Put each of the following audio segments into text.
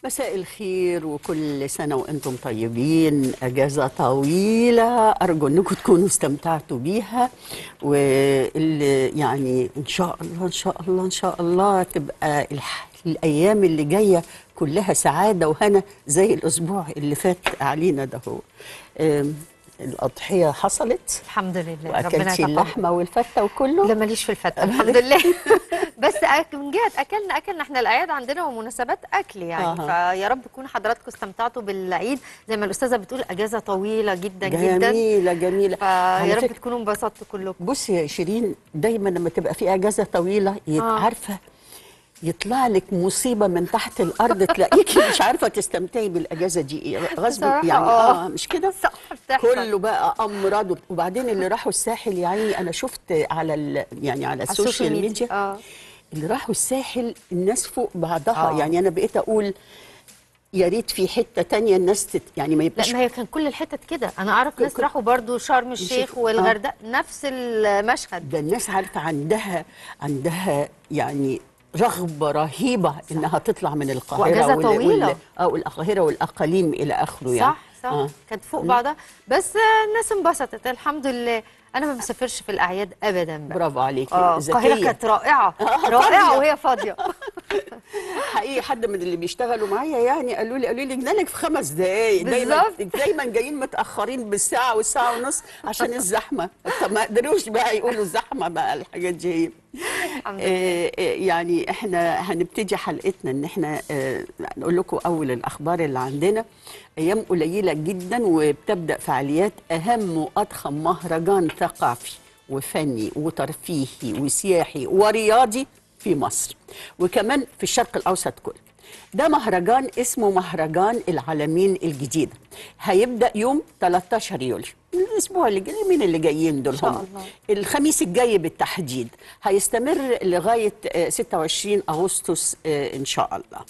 مساء الخير وكل سنة وأنتم طيبين أجازة طويلة أرجو أنكم تكونوا استمتعتوا بيها واللي يعني إن شاء الله إن شاء الله إن شاء الله تبقى الح... الأيام اللي جاية كلها سعادة وهنا زي الأسبوع اللي فات علينا ده هو أم، الأضحية حصلت الحمد لله ربنا وأكلتي يتقبل اللحمة والفتة وكله لا ماليش في الفتة الحمد لله بس أك- من جهة أكلنا أكلنا احنا الأعياد عندنا ومناسبات أكل يعني أها. فيا رب تكونوا حضراتكم استمتعتوا بالعيد زي ما الأستاذة بتقول أجازة طويلة جدا جدا جميلة جميلة فيا على رب فكرة تكونوا انبسطتوا كلكم بصي يا شيرين دايما لما تبقى في اجازه طويله يت- آه. عارفه يطلع لك مصيبه من تحت الارض تلاقيكي مش عارفه تستمتعي بالاجازه دي ايه غصب بصراحة يعني آه. اه مش كده صح بتحصل كله بقى امراض وب- وبعدين اللي راحوا الساحل يا عيني انا شفت على ال يعني على السوشيال ميديا اه اللي راحوا الساحل الناس فوق بعضها آه. يعني انا بقيت اقول يا ريت في حته تانية الناس تت يعني ما لا يبقاش ما هي كان كل الحتت كده انا اعرف ناس كل- راحوا برضو شرم الشيخ الشيخ. والغردقه نفس المشهد ده الناس عارفه عندها عندها يعني رغبه رهيبه انها تطلع من القاهره وأجازة وال- طويلة. وال- اه والقاهره والاقاليم الى اخره يعني صح صح آه. كانت فوق بعضها بس آه، الناس انبسطت الحمد لله انا ما بسافرش في الاعياد ابدا بقى برافو عليكي اه القاهره ذكيه كانت رائعه آه، رائعه فاضية. وهي فاضيه حقيقي حد من اللي بيشتغلوا معايا يعني قالوا لي قالوا لي جينا لك في خمس دقايق دايما بالظبط. دايما جايين متاخرين بالساعه والساعه ونص عشان الزحمه طب ما قدروش بقى يقولوا الزحمه بقى الحاجات دي هي الحمد لله آه، آه، يعني احنا هنبتدي حلقتنا ان احنا آه، نقول لكم اول الاخبار اللي عندنا ايام قليله جدا وبتبدا فعاليات اهم واضخم مهرجان ثقافي وفني وترفيهي وسياحي ورياضي في مصر وكمان في الشرق الاوسط كله ده مهرجان اسمه مهرجان العالمين الجديدة هيبدأ يوم 13 يوليو الأسبوع اللي جاي مين اللي جايين دول إن شاء هم الله. الخميس الجاي بالتحديد هيستمر لغاية آه، 26 أغسطس آه، إن شاء الله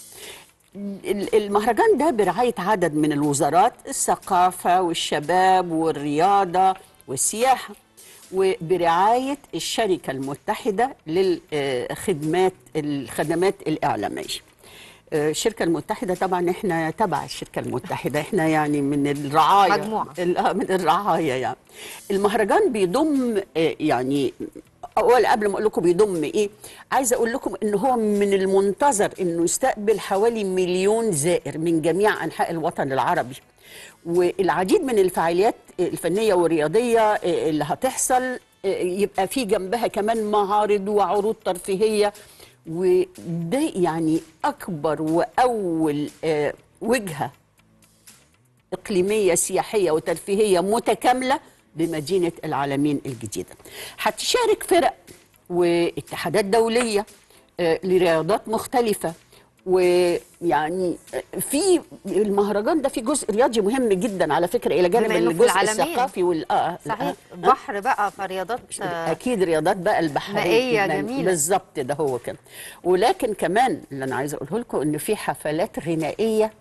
ال- المهرجان ده برعاية عدد من الوزارات الثقافة والشباب والرياضة والسياحة وبرعاية الشركة المتحدة للخدمات الخدمات الإعلامية آه، الشركة المتحدة طبعا احنا تبع الشركة المتحدة احنا يعني من الرعاية مجموعة. ال- آه، من الرعاية يعني المهرجان بيضم آه، يعني اول قبل ما اقول لكم بيضم ايه عايزه اقول لكم ان هو من المنتظر انه يستقبل حوالي مليون زائر من جميع انحاء الوطن العربي والعديد من الفعاليات الفنيه والرياضيه آه، اللي هتحصل آه، يبقى في جنبها كمان معارض وعروض ترفيهيه وده يعني اكبر واول آه، وجهه إقليمية سياحية وترفيهية متكاملة بمدينة العالمين الجديدة هتشارك فرق واتحادات دولية آه، لرياضات مختلفة ويعني آه، في المهرجان ده في جزء رياضي مهم جدا على فكرة إلى جانب بما إنه في الجزء العالمين. الثقافي وال آه صحيح بحر بقى فرياضات آه، اكيد رياضات بقى البحريه مائية كمان. جميلة. بالظبط ده هو كده ولكن كمان اللي انا عايزه اقوله لكم ان في حفلات غنائيه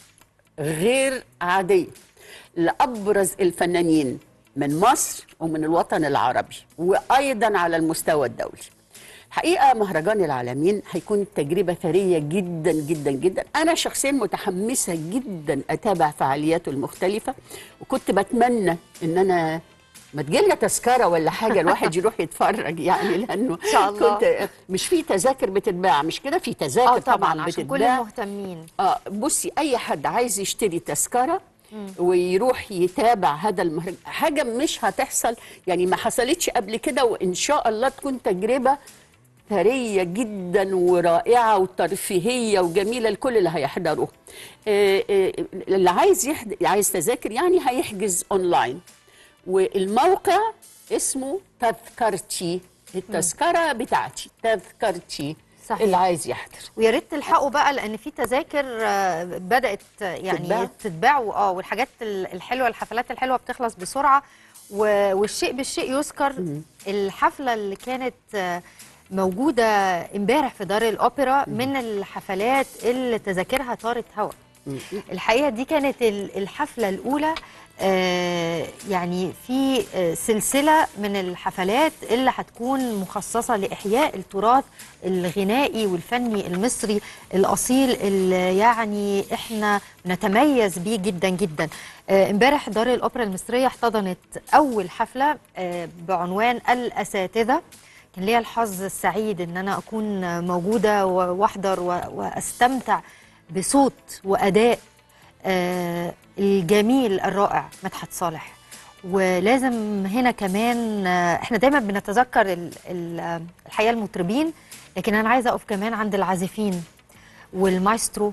غير عاديه لابرز الفنانين من مصر ومن الوطن العربي وايضا على المستوى الدولي حقيقه مهرجان العالمين هيكون تجربه ثريه جدا جدا جدا انا شخصيا متحمسه جدا اتابع فعالياته المختلفه وكنت بتمنى ان انا ما تجيلنا تذكره ولا حاجه الواحد يروح يتفرج يعني لانه إن شاء الله. كنت مش في تذاكر بتتباع مش كده في تذاكر اه طبعا عشان كل بتتباع المهتمين اه بصي اي حد عايز يشتري تذكره ويروح يتابع هذا المهرجان حاجه مش هتحصل يعني ما حصلتش قبل كده وان شاء الله تكون تجربه ثريه جدا ورائعه وترفيهيه وجميله لكل اللي هيحضروه آه، آه، اللي عايز يحد... عايز تذاكر يعني هيحجز اونلاين والموقع اسمه تذكرتي التذكره بتاعتي تذكرتي صحيح. اللي عايز يحضر ويا ريت تلحقوا بقى لان في تذاكر آه، بدات آه، يعني تتباع؟ تتباع اه والحاجات ال- الحلوه الحفلات الحلوه بتخلص بسرعه و- والشيء بالشيء يذكر الحفله اللي كانت آه، موجوده امبارح في دار الاوبرا من الحفلات اللي تذاكرها طارت هوا الحقيقه دي كانت ال- الحفله الاولى آه، يعني في آه، سلسله من الحفلات اللي هتكون مخصصه لاحياء التراث الغنائي والفني المصري الاصيل اللي يعني احنا نتميز بيه جدا جدا آه، امبارح دار الاوبرا المصريه احتضنت اول حفله آه، بعنوان الاساتذه كان ليا الحظ السعيد ان انا اكون موجوده و- واحضر و- واستمتع بصوت واداء آه، الجميل الرائع مدحت صالح ولازم هنا كمان آه، احنا دايما بنتذكر ال- ال- آه، الحقيقه المطربين لكن انا عايزه اقف كمان عند العازفين والمايسترو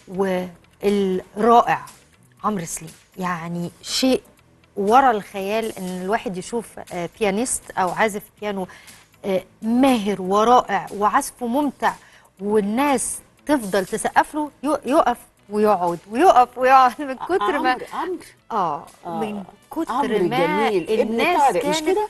والرائع عمرو سليم يعني شيء ورا الخيال ان الواحد يشوف آه، بيانيست او عازف بيانو آه، ماهر ورائع وعزفه ممتع والناس تفضل تسقف له يق- يقف ويقعد ويقف ويقعد من كتر ما عمرو عمرو اه آه. من كتر عمرو ما جميل ابن الناس طارق مش كانت كده؟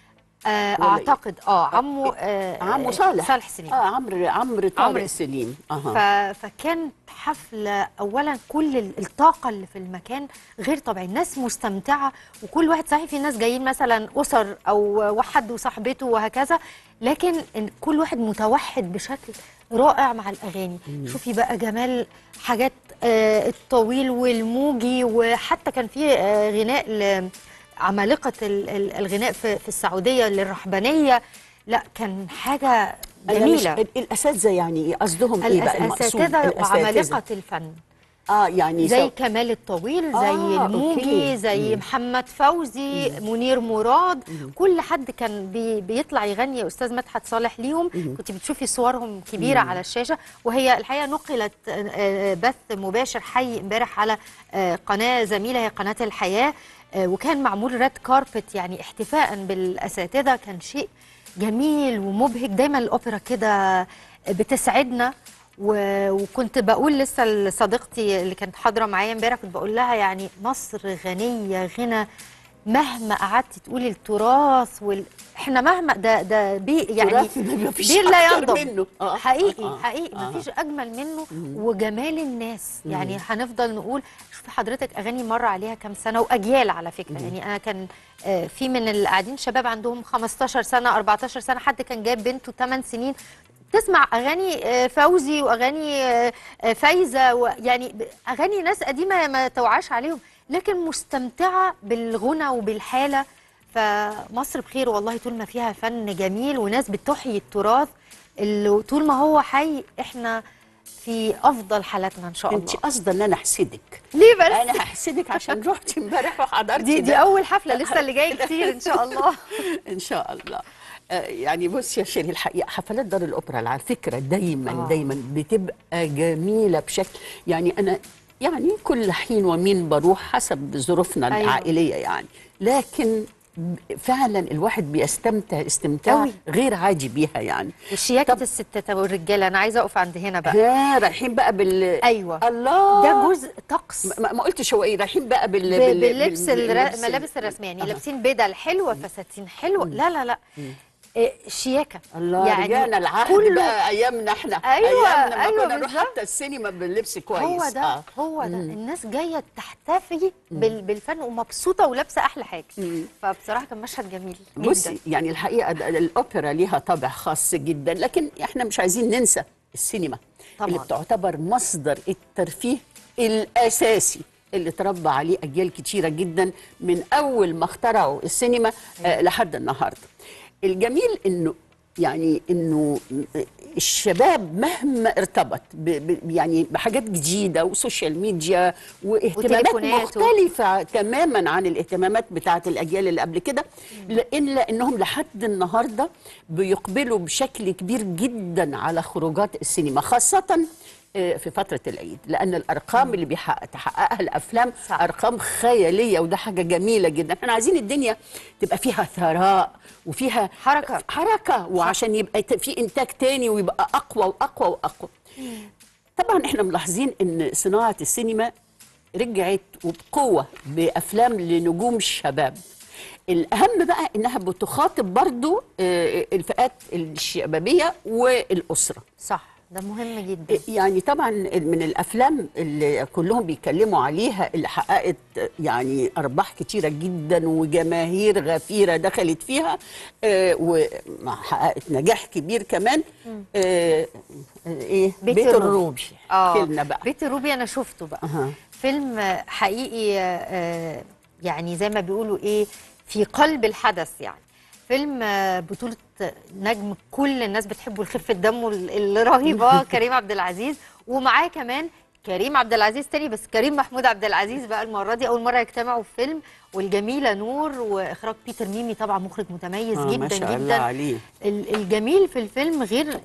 آه ولا إيه؟ اعتقد اه عمو آه عمو صالح صالح سليم اه عمرو عمرو طارق عمرو. سليم ف... اها فكانت حفلة أولا كل ال- الطاقة اللي في المكان غير طبيعي الناس مستمتعة وكل واحد صحيح في ناس جايين مثلا أسر أو واحد وصاحبته وهكذا لكن إن كل واحد متوحد بشكل رائع مع الأغاني شوفي بقى جمال حاجات آه الطويل والموجي وحتى كان في آه غناء لعمالقة ال- ال- الغناء في, في السعودية للرحبانية لا كان حاجة أنا جميلة مش الاساتذه يعني إيه؟ قصدهم ايه بقى المقصود الأساتذة وعمالقة الفن اه يعني زي سو- كمال الطويل زي آه، الموجي أوكي. زي محمد فوزي منير مراد كل حد كان بي بيطلع يغني يا استاذ مدحت صالح ليهم كنت بتشوفي صورهم كبيره على الشاشه وهي الحقيقه نقلت آه، آه، بث مباشر حي امبارح على آه، قناه زميله هي قناه الحياه آه، وكان معمول ريد كاربت يعني احتفاء بالاساتذه كان شيء جميل ومبهج دايما الاوبرا كده بتسعدنا و- وكنت بقول لسه لصديقتي اللي كانت حاضره معايا امبارح كنت بقول لها يعني مصر غنيه غنى مهما قعدتي تقولي التراث وال... احنا مهما ده ده بي يعني تراث ده مفيش بير لا أكتر ينضب منه. آه. حقيقي آه. حقيقي آه. مفيش اجمل منه وجمال الناس يعني هنفضل نقول شوفي حضرتك اغاني مر عليها كام سنه واجيال على فكره يعني انا كان آه، في من اللي قاعدين شباب عندهم 15 سنه 14 سنه حد كان جايب بنته 8 سنين تسمع اغاني آه، فوزي واغاني آه، آه، فايزه ويعني ب- اغاني ناس قديمه ما توعاش عليهم لكن مستمتعه بالغنى وبالحاله فمصر بخير والله طول ما فيها فن جميل وناس بتحيي التراث اللي طول ما هو حي احنا في افضل حالاتنا ان شاء الله انت قصده ان انا احسدك ليه بس انا هحسدك عشان رحت امبارح وحضرت دي دي ده. اول حفله لسه اللي جاي كتير ان شاء الله ان شاء الله آه، يعني بص يا شيري الحقيقه حفلات دار الاوبرا على فكره دايما آه. آه. دايما بتبقى جميله بشكل يعني انا يعني كل حين ومين بروح حسب ظروفنا أيوة. أيوة. العائليه يعني لكن ب- فعلا الواحد بيستمتع استمتاع أوي. غير عادي بيها يعني وشياكه طب- الستات والرجاله انا عايزه اقف عند هنا بقى ها رايحين بقى بال ايوه الله ده جزء طقس ما, ما قلتش هو ايه رايحين بقى بال... ب- بال... باللبس بال- الر... باللبس ملابس الرسميه يعني أها. لابسين بدل حلوه فساتين حلوه لا لا لا إيه، شياكه الله يعني رجعنا العهد كله بقى ايامنا احنا أيوة، ايامنا ما أيوة كنا نروح بالظبط. حتى السينما باللبس كويس هو ده آه. هو ده الناس جايه تحتفي بال... بالفن ومبسوطه ولابسه احلى حاجه فبصراحه كان مشهد جميل جدا بصي يعني الحقيقه ده- الاوبرا ليها طابع خاص جدا لكن احنا مش عايزين ننسى السينما طبعاً. اللي بتعتبر مصدر الترفيه الاساسي اللي تربى عليه اجيال كتيره جدا من اول ما اخترعوا السينما آه لحد النهارده الجميل انه يعني انه الشباب مهما ارتبط ب ب يعني بحاجات جديده وسوشيال ميديا واهتمامات وتليفونات و- مختلفه تماما عن الاهتمامات بتاعه الاجيال اللي قبل كده الا انهم لحد النهارده بيقبلوا بشكل كبير جدا على خروجات السينما خاصه آه، في فترة العيد لأن الأرقام اللي بيحقق تحققها الأفلام صح. أرقام خيالية وده حاجة جميلة جدا احنا عايزين الدنيا تبقى فيها ثراء وفيها حركة. حركة وعشان يبقى ت- في إنتاج تاني ويبقى أقوى وأقوى وأقوى طبعا احنا ملاحظين ان صناعه السينما رجعت وبقوه بافلام لنجوم الشباب الاهم بقى انها بتخاطب برضو آه، الفئات الشبابيه والاسره صح ده مهم جدا يعني طبعا من الافلام اللي كلهم بيتكلموا عليها اللي حققت يعني ارباح كتيره جدا وجماهير غفيره دخلت فيها آه، وحققت نجاح كبير كمان آه، ايه بيت بيت الروبي. الروبي اه كلنا بقى بيت الروبي انا شفته بقى أها. فيلم آه، حقيقي آه، يعني زي ما بيقولوا ايه في قلب الحدث يعني فيلم آه، بطولة نجم كل الناس بتحبه الخفة دمه ال- الرهيبة كريم عبد العزيز ومعاه كمان كريم عبد العزيز تاني بس كريم محمود عبد العزيز بقى المرة دي أول مرة يجتمعوا في فيلم والجميلة نور وإخراج بيتر ميمي طبعا مخرج متميز آه، جدا ما شاء جدا الله عليه ال- الجميل في الفيلم غير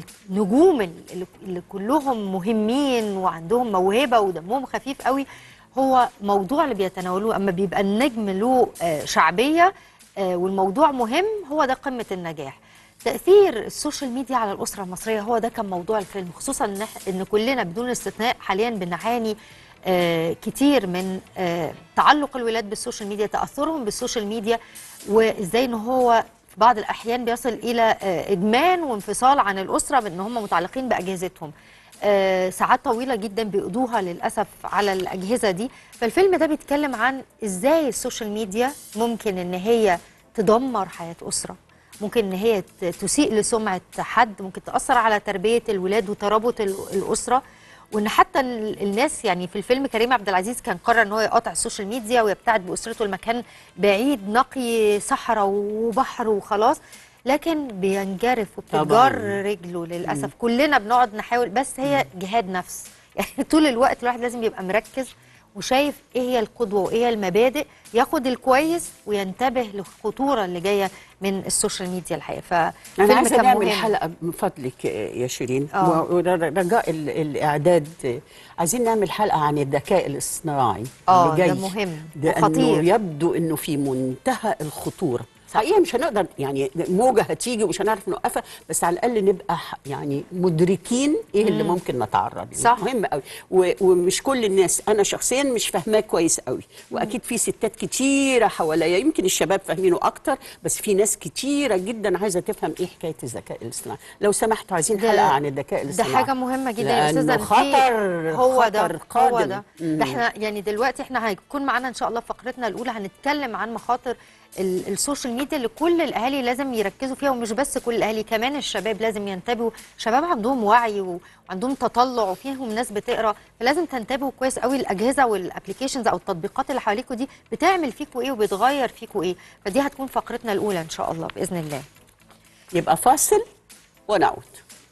النجوم اللي اللي كلهم مهمين وعندهم موهبه ودمهم خفيف قوي هو موضوع اللي بيتناولوه اما بيبقى النجم له آه، شعبيه آه، والموضوع مهم هو ده قمه النجاح تاثير السوشيال ميديا على الاسره المصريه هو ده كان موضوع الفيلم خصوصا ان إح- ان كلنا بدون استثناء حاليا بنعاني آه، كتير من آه، تعلق الولاد بالسوشيال ميديا تاثرهم بالسوشيال ميديا وازاي ان هو في بعض الاحيان بيصل الى آه، ادمان وانفصال عن الاسره بان هم متعلقين باجهزتهم آه، ساعات طويله جدا بيقضوها للاسف على الاجهزه دي فالفيلم ده بيتكلم عن ازاي السوشيال ميديا ممكن ان هي تدمر حياه اسره ممكن ان هي ت- تسيء لسمعه حد ممكن تاثر على تربيه الولاد وترابط ال- الاسره وان حتى ال- الناس يعني في الفيلم كريم عبد العزيز كان قرر ان هو يقاطع السوشيال ميديا ويبتعد باسرته لمكان بعيد نقي صحراء وبحر وخلاص لكن بينجرف وبتتجر طبعاً. رجله للاسف كلنا بنقعد نحاول بس هي جهاد نفس يعني طول الوقت الواحد لازم يبقى مركز وشايف ايه هي القدوه وايه هي المبادئ ياخد الكويس وينتبه للخطوره اللي جايه من السوشيال ميديا الحقيقه انا ففيلم عايزه كان نعمل مهم. حلقه من فضلك يا شيرين آه. ورجاء ال- الاعداد عايزين نعمل حلقه عن الذكاء الاصطناعي آه، اللي ده جاي مهم لانه وخطير. يبدو انه في منتهى الخطوره حقيقه مش هنقدر يعني موجه هتيجي ومش هنعرف نوقفها بس على الاقل نبقى ح- يعني مدركين ايه اللي ممكن نتعرض له صح. مهم قوي و- ومش كل الناس انا شخصيا مش فاهماه كويس قوي واكيد في ستات كتيره حواليا يمكن الشباب فاهمينه اكتر بس في ناس كتيره جدا عايزه تفهم ايه حكايه الذكاء الاصطناعي لو سمحتوا عايزين ده- حلقه عن الذكاء ده الاصطناعي حاجه مهمه جدا يا استاذه لأنه إن في- خطر هو خطر ده قادم هو ده مم. ده احنا يعني دلوقتي احنا هيكون معانا ان شاء الله فقرتنا الاولى هنتكلم عن مخاطر ال- السوشيال ميديا اللي كل الاهالي لازم يركزوا فيها ومش بس كل الاهالي كمان الشباب لازم ينتبهوا شباب عندهم وعي و- وعندهم تطلع وفيهم ناس بتقرا فلازم تنتبهوا كويس قوي الاجهزه والابلكيشنز او التطبيقات اللي حواليكوا دي بتعمل فيكوا ايه وبتغير فيكوا ايه فدي هتكون فقرتنا الاولى ان شاء الله باذن الله يبقى فاصل ونعود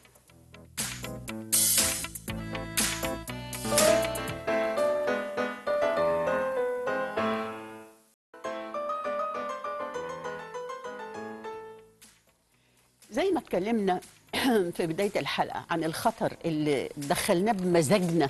زي ما اتكلمنا في بداية الحلقة عن الخطر اللي دخلناه بمزاجنا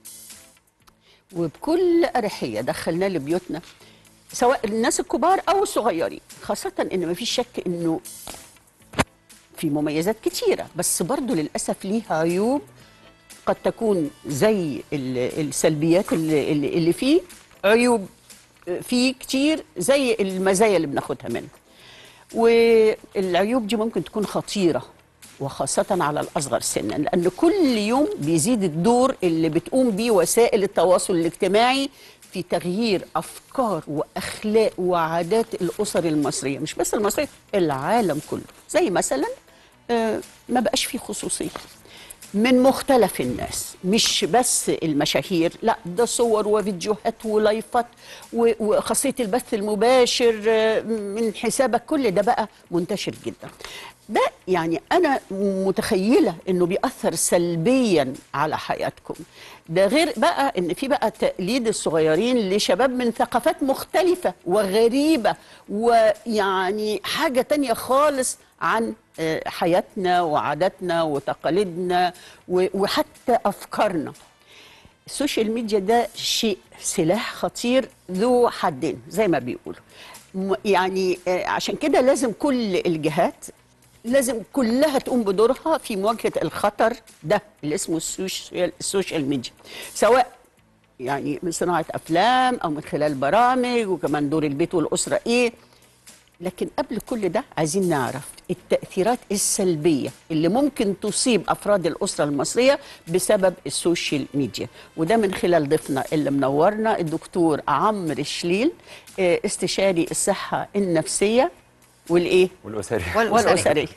وبكل أريحية دخلناه لبيوتنا سواء الناس الكبار أو الصغيرين خاصة إن مفيش شك إنه في مميزات كتيرة بس برضو للأسف ليها عيوب قد تكون زي ال- السلبيات اللي, اللي اللي فيه عيوب فيه كتير زي المزايا اللي بناخدها منه والعيوب دي ممكن تكون خطيرة وخاصة على الأصغر سنا لأن كل يوم بيزيد الدور اللي بتقوم بيه وسائل التواصل الاجتماعي في تغيير أفكار وأخلاق وعادات الأسر المصرية مش بس المصرية العالم كله زي مثلا آه، ما بقاش فيه خصوصية من مختلف الناس مش بس المشاهير لا ده صور وفيديوهات ولايفات و- وخاصية البث المباشر آه، من حسابك كل ده بقى منتشر جدا ده يعني أنا متخيلة إنه بيأثر سلبيا على حياتكم ده غير بقى إن في بقى تقليد الصغيرين لشباب من ثقافات مختلفة وغريبة ويعني حاجة تانية خالص عن آه، حياتنا وعاداتنا وتقاليدنا و- وحتى أفكارنا السوشيال ميديا ده شيء سلاح خطير ذو حدين زي ما بيقولوا م- يعني آه، عشان كده لازم كل الجهات لازم كلها تقوم بدورها في مواجهة الخطر ده اللي اسمه السوشيال, السوشيال ميديا سواء يعني من صناعة أفلام أو من خلال برامج وكمان دور البيت والأسرة إيه لكن قبل كل ده عايزين نعرف التأثيرات السلبية اللي ممكن تصيب أفراد الأسرة المصرية بسبب السوشيال ميديا وده من خلال ضيفنا اللي منورنا الدكتور عمرو شليل آه، استشاري الصحة النفسية والإيه؟ والاسري والأسرية. والأسرية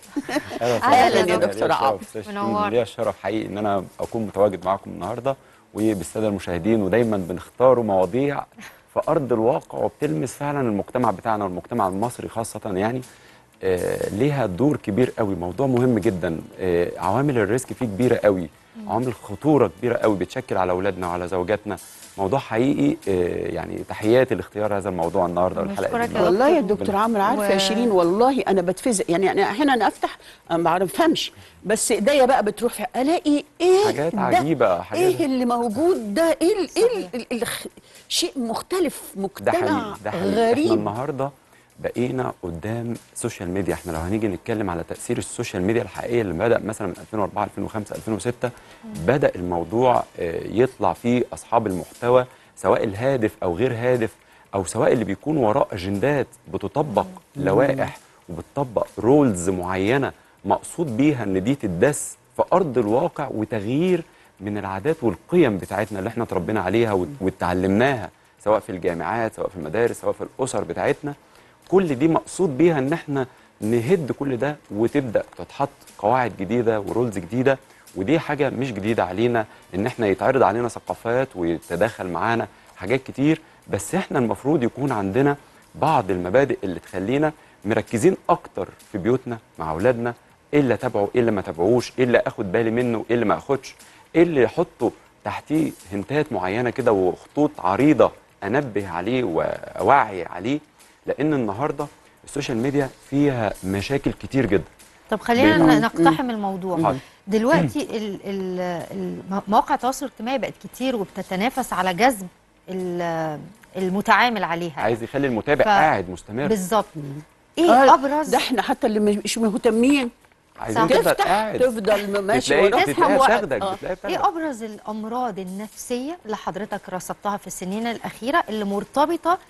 أهلاً يا دكتور عمرو. منور. ليا الشرف حقيقي ان انا اكون متواجد معاكم النهارده وبالساده المشاهدين ودايما بنختاروا مواضيع في ارض الواقع وبتلمس فعلا المجتمع بتاعنا والمجتمع المصري خاصه يعني آه ليها دور كبير قوي موضوع مهم جدا آه عوامل الريسك فيه كبيره قوي عوامل خطوره كبيره قوي بتشكل على اولادنا وعلى زوجاتنا موضوع حقيقي آه يعني تحياتي لاختيار هذا الموضوع النهارده والحلقه بنشكرك دي يا والله يا دكتور. دكتور عمرو عارفه و- يا شيرين والله انا بتفزق يعني انا احيانا افتح أنا ما بعرفهمش بس ايديا بقى بتروح في الاقي ايه حاجات ده؟ عجيبة، حاجات- ايه اللي موجود ده ايه ال- ايه ال- ال- الخ- شيء مختلف ده مجتمع حقيقي ده حقيقي احنا غريب النهارده بقينا قدام السوشيال ميديا احنا لو هنيجي نتكلم على تاثير السوشيال ميديا الحقيقيه اللي بدا مثلا من 2004 2005 2006 بدا الموضوع آه، يطلع فيه اصحاب المحتوى سواء الهادف او غير هادف او سواء اللي بيكون وراء اجندات بتطبق لوائح وبتطبق رولز معينه مقصود بيها ان دي تدس في ارض الواقع وتغيير من العادات والقيم بتاعتنا اللي احنا اتربينا عليها وات- واتعلمناها سواء في الجامعات سواء في المدارس سواء في الاسر بتاعتنا كل دي مقصود بيها ان احنا نهد كل ده وتبدا تتحط قواعد جديده ورولز جديده ودي حاجه مش جديده علينا ان احنا يتعرض علينا ثقافات ويتداخل معانا حاجات كتير بس احنا المفروض يكون عندنا بعض المبادئ اللي تخلينا مركزين اكتر في بيوتنا مع اولادنا ايه اللي اتابعه ايه اللي ما تابعوش ايه اللي اخد بالي منه ايه اللي ما اخدش ايه اللي احطه تحتيه هنتات معينه كده وخطوط عريضه انبه عليه واوعي عليه لان النهارده السوشيال ميديا فيها مشاكل كتير جدا طب خلينا بيبقى- ن- نقتحم الموضوع حاضر. دلوقتي ال- ال- ال- مواقع التواصل الاجتماعي بقت كتير وبتتنافس على جذب ال- المتعامل عليها عايز يخلي المتابع ف- قاعد مستمر بالظبط ايه آه، ابرز ده احنا حتى اللي مش مهتمين عايزين صح. تفضل تفتح قاعد تفضل ماشي بتلاقي وراك بتلاقيها وقت. بتاخدك آه. بتلاقيها ايه بتاخدك ابرز الامراض النفسيه اللي حضرتك رصدتها في السنين الاخيره اللي مرتبطه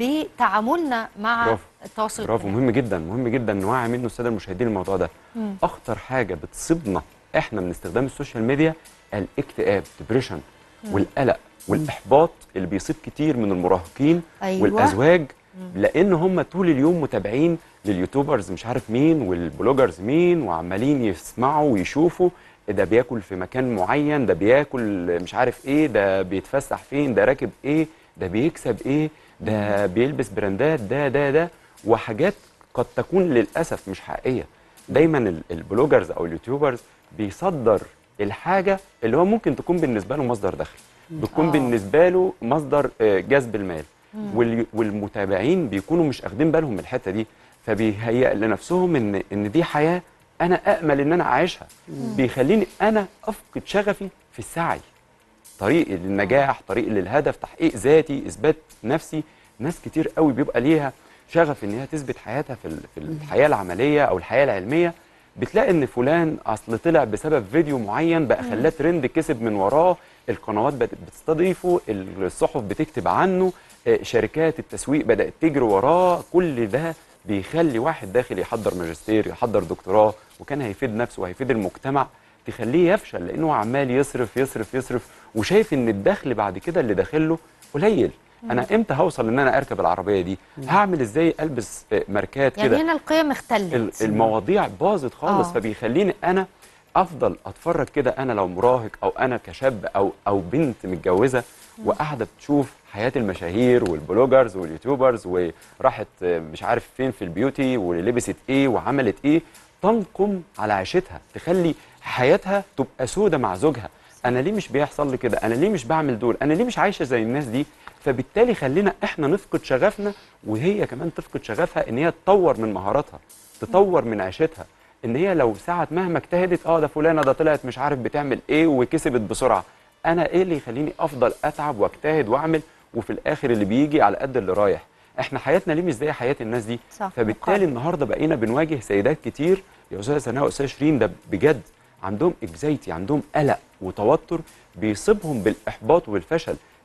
بتعاملنا مع برافو. التواصل برافو الاجتماعي مهم جدا مهم جدا نوعي منه الساده المشاهدين الموضوع ده مم. اخطر حاجه بتصيبنا احنا من استخدام السوشيال ميديا الاكتئاب ديبريشن والقلق والاحباط اللي بيصيب كتير من المراهقين أيوة. والازواج لان هم طول اليوم متابعين لليوتيوبرز مش عارف مين والبلوجرز مين وعمالين يسمعوا ويشوفوا ده بياكل في مكان معين ده بياكل مش عارف ايه ده بيتفسح فين ده راكب ايه ده بيكسب ايه ده بيلبس براندات ده ده ده وحاجات قد تكون للاسف مش حقيقيه دايما ال- البلوجرز او اليوتيوبرز بيصدر الحاجه اللي هو ممكن تكون بالنسبه له مصدر دخل بتكون آه. بالنسبه له مصدر آه، جذب المال وال- والمتابعين بيكونوا مش اخدين بالهم من الحته دي فبيهيئ لنفسهم ان ان دي حياه انا امل ان انا اعيشها بيخليني انا افقد شغفي في السعي طريق للنجاح طريق للهدف تحقيق ذاتي اثبات نفسي ناس كتير قوي بيبقى ليها شغف ان هي تثبت حياتها في ال- في الحياه العمليه او الحياه العلميه بتلاقي ان فلان اصل طلع بسبب فيديو معين بقى خلاه ترند كسب من وراه القنوات بدات بتستضيفه الصحف بتكتب عنه آه، شركات التسويق بدات تجري وراه كل ده بيخلي واحد داخل يحضر ماجستير يحضر دكتوراه وكان هيفيد نفسه وهيفيد المجتمع تخليه يفشل لانه عمال يصرف يصرف يصرف وشايف ان الدخل بعد كده اللي داخله قليل انا امتى هوصل ان انا اركب العربيه دي هعمل ازاي البس آه، ماركات يعني كده هنا القيم اختلت ال- المواضيع باظت خالص آه. فبيخليني انا افضل اتفرج كده انا لو مراهق او انا كشاب او او بنت متجوزه وقاعده بتشوف حياه المشاهير والبلوجرز واليوتيوبرز وراحت آه، مش عارف فين في البيوتي ولبست ايه وعملت ايه تنقم على عيشتها تخلي حياتها تبقى سودة مع زوجها انا ليه مش بيحصل لي كده انا ليه مش بعمل دول انا ليه مش عايشه زي الناس دي فبالتالي خلينا احنا نفقد شغفنا وهي كمان تفقد شغفها ان هي تطور من مهاراتها تطور من عيشتها ان هي لو ساعه مهما اجتهدت اه ده فلانه ده طلعت مش عارف بتعمل ايه وكسبت بسرعه انا ايه اللي يخليني افضل اتعب واجتهد واعمل وفي الاخر اللي بيجي على قد اللي رايح احنا حياتنا ليه مش زي حياه الناس دي صح، فبالتالي مقارنة. النهارده بقينا بنواجه سيدات كتير يا استاذه سناء واستاذه شيرين ده بجد عندهم اكزايتي عندهم قلق وتوتر بيصيبهم بالاحباط والفشل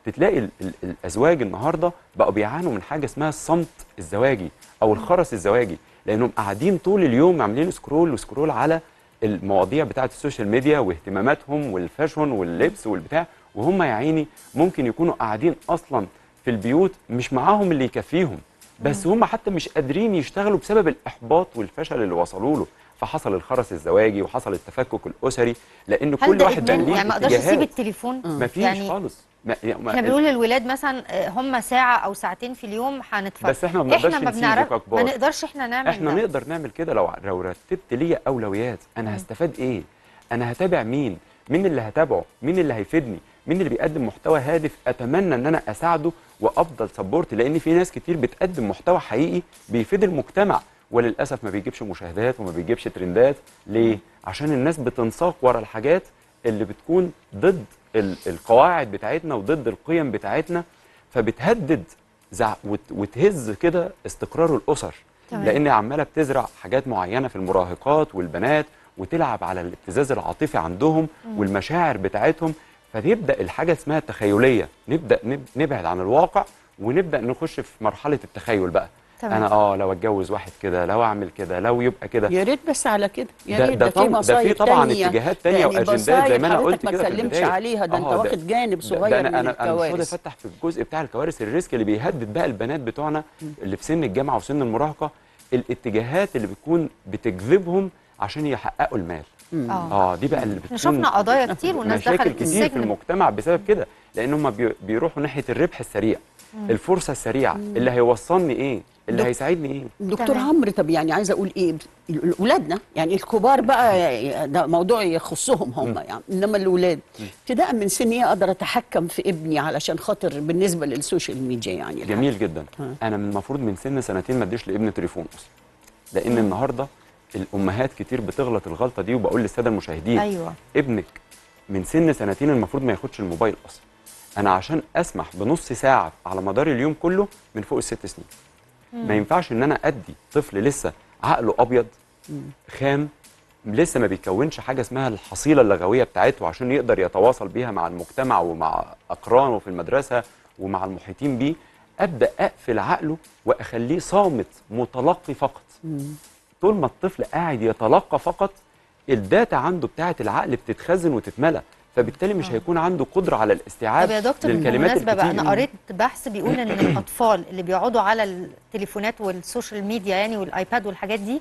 تتلاقي ال ال الازواج النهارده بقوا بيعانوا من حاجه اسمها الصمت الزواجي او الخرس الزواجي لانهم قاعدين طول اليوم عاملين سكرول وسكرول على المواضيع بتاعه السوشيال ميديا واهتماماتهم والفاشون واللبس والبتاع وهم يا عيني ممكن يكونوا قاعدين اصلا في البيوت مش معاهم اللي يكفيهم بس هم حتى مش قادرين يشتغلوا بسبب الاحباط والفشل اللي وصلوا له فحصل الخرس الزواجي وحصل التفكك الاسري لان هل كل ده واحد بقى ادمان ليه يعني ما اقدرش اسيب اتجاهات. التليفون مفيش يعني خالص ما ما- احنا بنقول للولاد مثلا آه، هم ساعه او ساعتين في اليوم هنتفرج بس إحنا ما بنقدرش احنا ما نسيبه بنعرف ككبار. ما نقدرش احنا نعمل احنا ده. نقدر نعمل كده لو لو رتبت ليا اولويات انا هستفاد ايه انا هتابع مين مين اللي هتابعه مين اللي هيفيدني مين اللي بيقدم محتوى هادف اتمنى ان انا اساعده وافضل سبورت لان في ناس كتير بتقدم محتوى حقيقي بيفيد المجتمع وللاسف ما بيجيبش مشاهدات وما بيجيبش ترندات ليه عشان الناس بتنساق ورا الحاجات اللي بتكون ضد ال- القواعد بتاعتنا وضد القيم بتاعتنا فبتهدد زع وت- وتهز كده استقرار الاسر تمام. لان عماله بتزرع حاجات معينه في المراهقات والبنات وتلعب على الابتزاز العاطفي عندهم والمشاعر بتاعتهم فيبدا الحاجه اسمها التخيليه نبدا نب- نبعد عن الواقع ونبدا نخش في مرحله التخيل بقى تمام. انا اه لو اتجوز واحد كده لو اعمل كده لو يبقى كده يا ريت بس على كده يا ده- ريت ده ده, طبعا- في ده في مصايب طبعاً تانية. اتجاهات تانية يعني وأجندات زي مصايب ما أنا حضرتك قلت ما كده في تكلمش البداية. عليها ده انت آه، ده- واخد جانب ده- صغير ده من انا انا انا مش فاضي الكوارث افتح في الجزء بتاع الكوارث الريسك اللي بيهدد بقى البنات بتوعنا اللي في سن الجامعه وسن المراهقه الاتجاهات اللي بتكون بتجذبهم عشان يحققوا المال اه اه دي بقى اللي احنا بتكون شفنا قضايا كتير والناس مشاكل دخلت كتير في السجن المجتمع بسبب كده لان هم بي- بيروحوا ناحيه الربح السريع الفرصه السريعه اللي هيوصلني ايه اللي دك- هيساعدني ايه دكتور تمام. عمرو طب يعني عايزه اقول ايه اولادنا يعني الكبار بقى ده موضوع يخصهم هم يعني انما الاولاد ابتداء من سن ايه اقدر اتحكم في ابني علشان خاطر بالنسبه للسوشيال ميديا يعني جميل جدا ها. انا من المفروض من سن سنتين ما اديش لابني تليفون اصلا لان النهارده الامهات كتير بتغلط الغلطه دي وبقول للساده المشاهدين ايوه ابنك من سن سنتين المفروض ما ياخدش الموبايل اصلا انا عشان اسمح بنص ساعه على مدار اليوم كله من فوق الست سنين ما ينفعش ان انا ادي طفل لسه عقله ابيض خام لسه ما بيكونش حاجه اسمها الحصيله اللغويه بتاعته عشان يقدر يتواصل بيها مع المجتمع ومع اقرانه في المدرسه ومع المحيطين بيه ابدا اقفل عقله واخليه صامت متلقي فقط طول ما الطفل قاعد يتلقى فقط الداتا عنده بتاعه العقل بتتخزن وتتملى فبالتالي مش هيكون عنده قدره على الاستيعاب طب يا دكتور للكلمات بالمناسبه بقى الكتير. انا قريت بحث بيقول ان الاطفال اللي بيقعدوا على التليفونات والسوشيال ميديا يعني والايباد والحاجات دي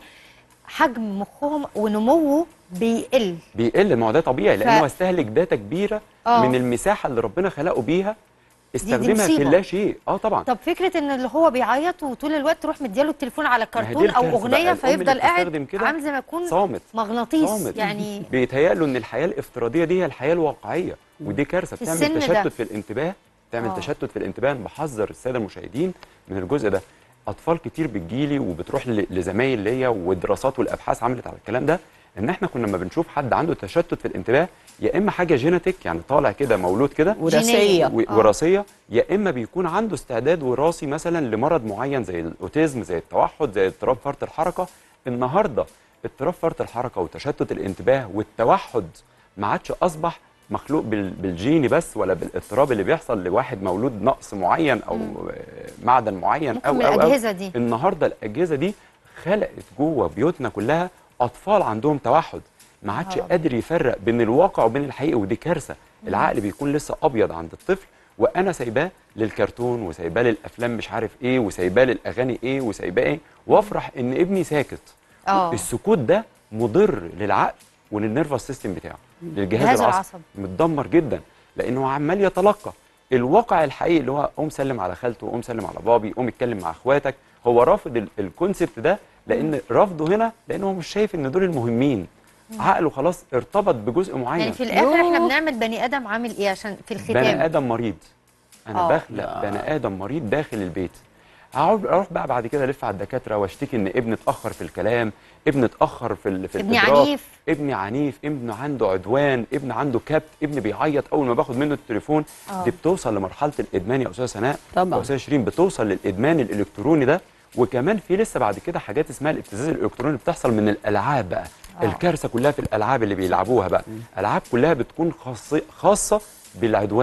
حجم مخهم ونموه بيقل بيقل ما هو ده طبيعي لان ف- هو استهلك داتا كبيره آه. من المساحه اللي ربنا خلقه بيها استخدمها في مصيبة. لا شيء اه طبعا طب فكره ان اللي هو بيعيط وطول الوقت تروح مدياله التليفون على ما هي دي كرتون او الكارثة اغنيه بقى. الأم اللي فيفضل قاعد بتستخدم كده عامل زي ما يكون صامت مغناطيس صامت. يعني بيتهيأ له ان الحياه الافتراضيه دي هي الحياه الواقعيه ودي كارثه في بتعمل السن ده. تشتت في الانتباه بتعمل آه. تشتت في الانتباه أنا بحذر الساده المشاهدين من الجزء ده اطفال كتير بتجيلي وبتروح ل- لزمايل ليا والدراسات والابحاث عملت على الكلام ده ان احنا كنا لما بنشوف حد عنده تشتت في الانتباه يا اما حاجه جينيتك يعني طالع كده مولود كده وراثيه و- آه. وراثيه يا اما بيكون عنده استعداد وراثي مثلا لمرض معين زي الاوتيزم زي التوحد زي اضطراب فرط الحركه النهارده اضطراب فرط الحركه وتشتت الانتباه والتوحد ما عادش اصبح مخلوق بال- بالجيني بس ولا بالاضطراب اللي بيحصل لواحد مولود نقص معين او آه، معدن معين ممكن او من او أو. الاجهزه دي النهارده الاجهزه دي خلقت جوه بيوتنا كلها اطفال عندهم توحد ما عادش نهار قادر يفرق بين الواقع وبين الحقيقه ودي كارثه العقل بيكون لسه ابيض عند الطفل وانا سايباه للكرتون وسايباه للافلام مش عارف ايه وسايباه للاغاني ايه وسايباه ايه وافرح ان ابني ساكت اه السكوت ده مضر للعقل وللنيرفس سيستم بتاعه للجهاز جهاز العصبي العصب. متدمر جدا لانه عمال يتلقى الواقع الحقيقي اللي هو قوم سلم على خالته قوم سلم على بابي قوم اتكلم مع اخواتك هو رافض ال- الكونسبت ده لان رفضه هنا لان هو مش شايف ان دول المهمين عقله خلاص ارتبط بجزء معين يعني في الاخر احنا يوه. بنعمل بني ادم عامل ايه عشان في الختام بني ادم مريض انا آه. بخلق بني ادم مريض داخل البيت هقعد اروح بقى بعد كده الف على الدكاتره واشتكي ان ابني اتاخر في الكلام ابني اتاخر في ال- في ابني الإدراك، عنيف. ابني عنيف ابني عنده عدوان ابني عنده كبت ابني بيعيط اول ما باخد منه التليفون آه. دي بتوصل لمرحله الادمان يا استاذه سناء طبعاً. يا استاذه شيرين بتوصل للادمان الالكتروني ده وكمان في لسه بعد كده حاجات اسمها الابتزاز الالكتروني بتحصل من الالعاب بقى آه. الكارثه كلها في الالعاب اللي بيلعبوها بقى العاب كلها بتكون خاصه خاصه بالعدوان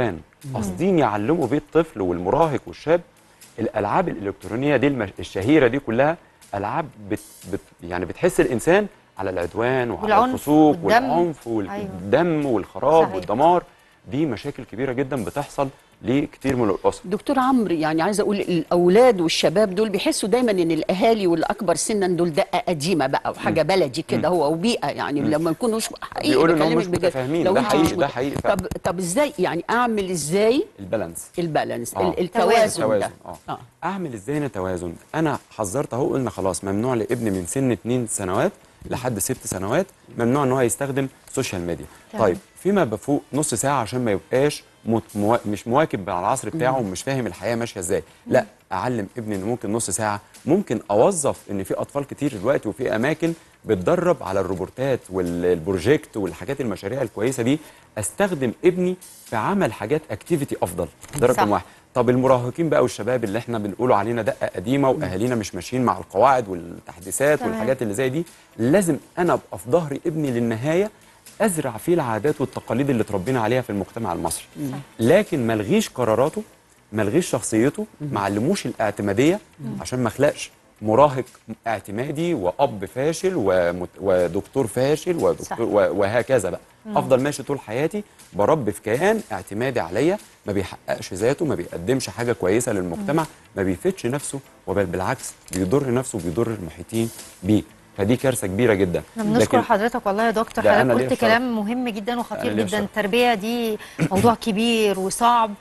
قاصدين يعلموا بيه الطفل والمراهق والشاب الالعاب الالكترونيه دي المش... الشهيره دي كلها العاب بت... بت... يعني بتحس الانسان على العدوان وعلى والعنف الفسوق والدم. والعنف والدم والخراب صحيح. والدمار دي مشاكل كبيره جدا بتحصل لكتير من الاسر دكتور عمرو يعني عايزه اقول الاولاد والشباب دول بيحسوا دايما ان الاهالي والاكبر سنا دول دقه قديمه بقى وحاجه بلدي كده هو وبيئه يعني لما يكونوش حقيقي بيقولوا إن هم بكلمك مش بجد. متفاهمين. لو ده أنت حقيقي، مش ده مت- حقيقي فعلا. طب طب ازاي يعني اعمل ازاي البالانس البالانس آه. ال- التوازن ده توازن اه اعمل ازاي انا توازن انا حذرت اهو قلنا خلاص ممنوع لابني من سن 2 سنوات لحد 6 سنوات ممنوع ان هو يستخدم سوشيال ميديا تمام. طيب فيما بفوق نص ساعه عشان ما يبقاش مت- موا... مش مواكب مع العصر بتاعه ومش فاهم الحياه ماشيه ازاي لا اعلم ابني ان ممكن نص ساعه ممكن اوظف ان في اطفال كتير دلوقتي وفي اماكن بتدرب على الروبورتات والبروجيكت والحاجات المشاريع الكويسه دي استخدم ابني في عمل حاجات اكتيفيتي افضل ده صح. رقم واحد طب المراهقين بقى والشباب اللي احنا بنقولوا علينا دقه قديمه واهالينا مش ماشيين مع القواعد والتحديثات تمام. والحاجات اللي زي دي لازم انا ابقى في ظهر ابني للنهايه ازرع فيه العادات والتقاليد اللي اتربينا عليها في المجتمع المصري لكن ما الغيش قراراته ما الغيش شخصيته ما علموش الاعتماديه عشان ما اخلقش مراهق اعتمادي واب فاشل ومت... ودكتور فاشل صح. ودكتور و... وهكذا بقى افضل ماشي طول حياتي بربي في كيان اعتمادي عليا ما بيحققش ذاته ما بيقدمش حاجه كويسه للمجتمع ما بيفيدش نفسه وبل بالعكس بيضر نفسه وبيضر المحيطين بيه فدي كارثه كبيره جدا احنا بنشكر حضرتك والله يا دكتور ده أنا حضرتك ليا قلت الشرف. كلام مهم جدا أنا وخطير ليا جدا الشرف. التربيه دي موضوع كبير وصعب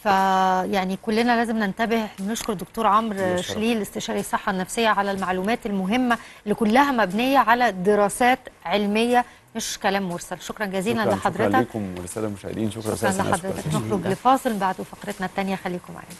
فيعني كلنا لازم ننتبه بنشكر دكتور عمرو ليا الشرف. شليل استشاري الصحه النفسيه على المعلومات المهمه اللي كلها مبنيه على دراسات علميه مش كلام مرسل شكرا جزيلا شكرا, شكرا لحضرتك لكم وللساده المشاهدين شكرا شكرا أستاذ ناس. لحضرتك نخرج لفاصل بعد فقرتنا الثانيه خليكم معانا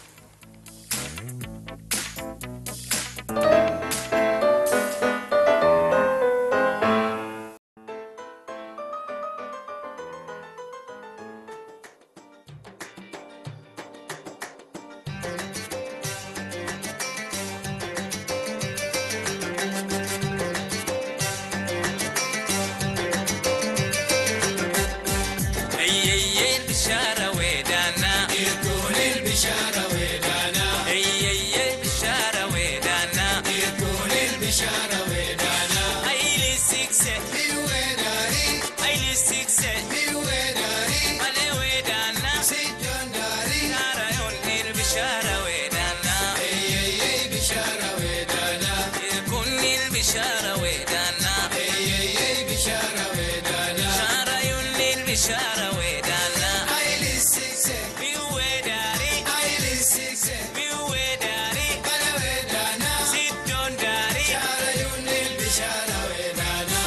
هي هي البشارة ودانا يكون البشارة ودانا هي هي البشارة ودانا يكون البشارة ودانا هاي السكسة في وداري هاي السكسة في وداري على ودانا سجن داري ناريون البشارة ودانا هي هي بشارة ودانا يكون البشارة ودانا هي هي بشارة ودانا ناريون البشارة ودانا عيل السكسة في وداري عيل السكسة في وداري بلا ودانا ستون داري عيون البشارة ودانا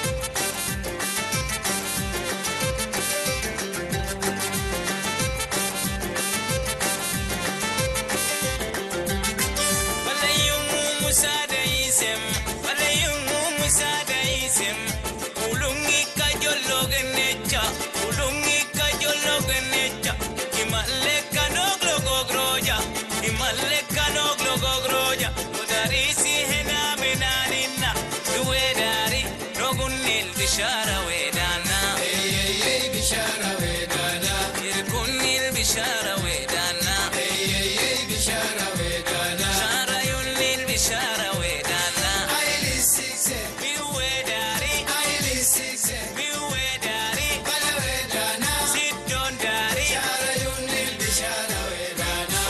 ولا يوم مساعدة يسم ولا يوم مساعدة يسم ولوني كجولو جنيتشا ولوني كجولو جنيتشا إمالك نوغلو غوغروجا إمالك نوغلو غوغروجا وداريسي هنا بنانينا دويداري نوغني البشارة ودانا هي هي بشارة ودانا يركني البشارة ودانا هي هي بشارة ودانا شارة يولي البشارة ودانا عيل السكسة بيوداري عيل السكسة بيوداري بلا ودانا ستون داري عيون البشارة ودانا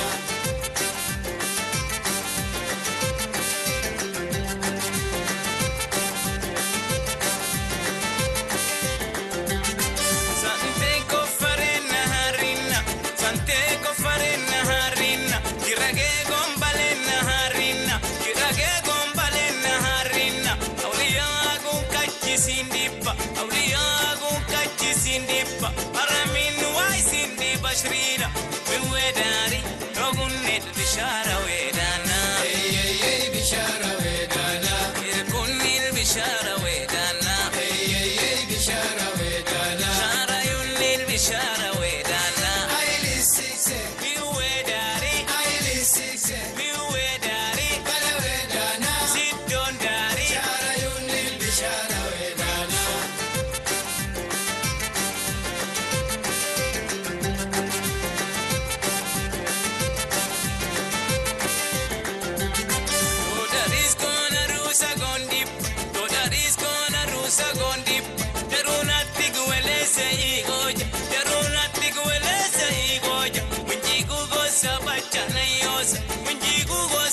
Sante cofarena harina, sante cofarena harina, kirage gombalena harina, kirage gombalena harina, auliya gun kachi sindipa, auliya gun kachi sindipa, aramin wai sindi bashrina, biwedari, rogun nil bishara wedana, هي هي بشارة ودانا irkun nil bishara wedana, هي هي بشارة ودانا shara yun nil bishara wedana. عيل السكسة Biwedari, عيل السكسة biwedari, بلا ودانا sit-down dari. عيون البشارة ودانا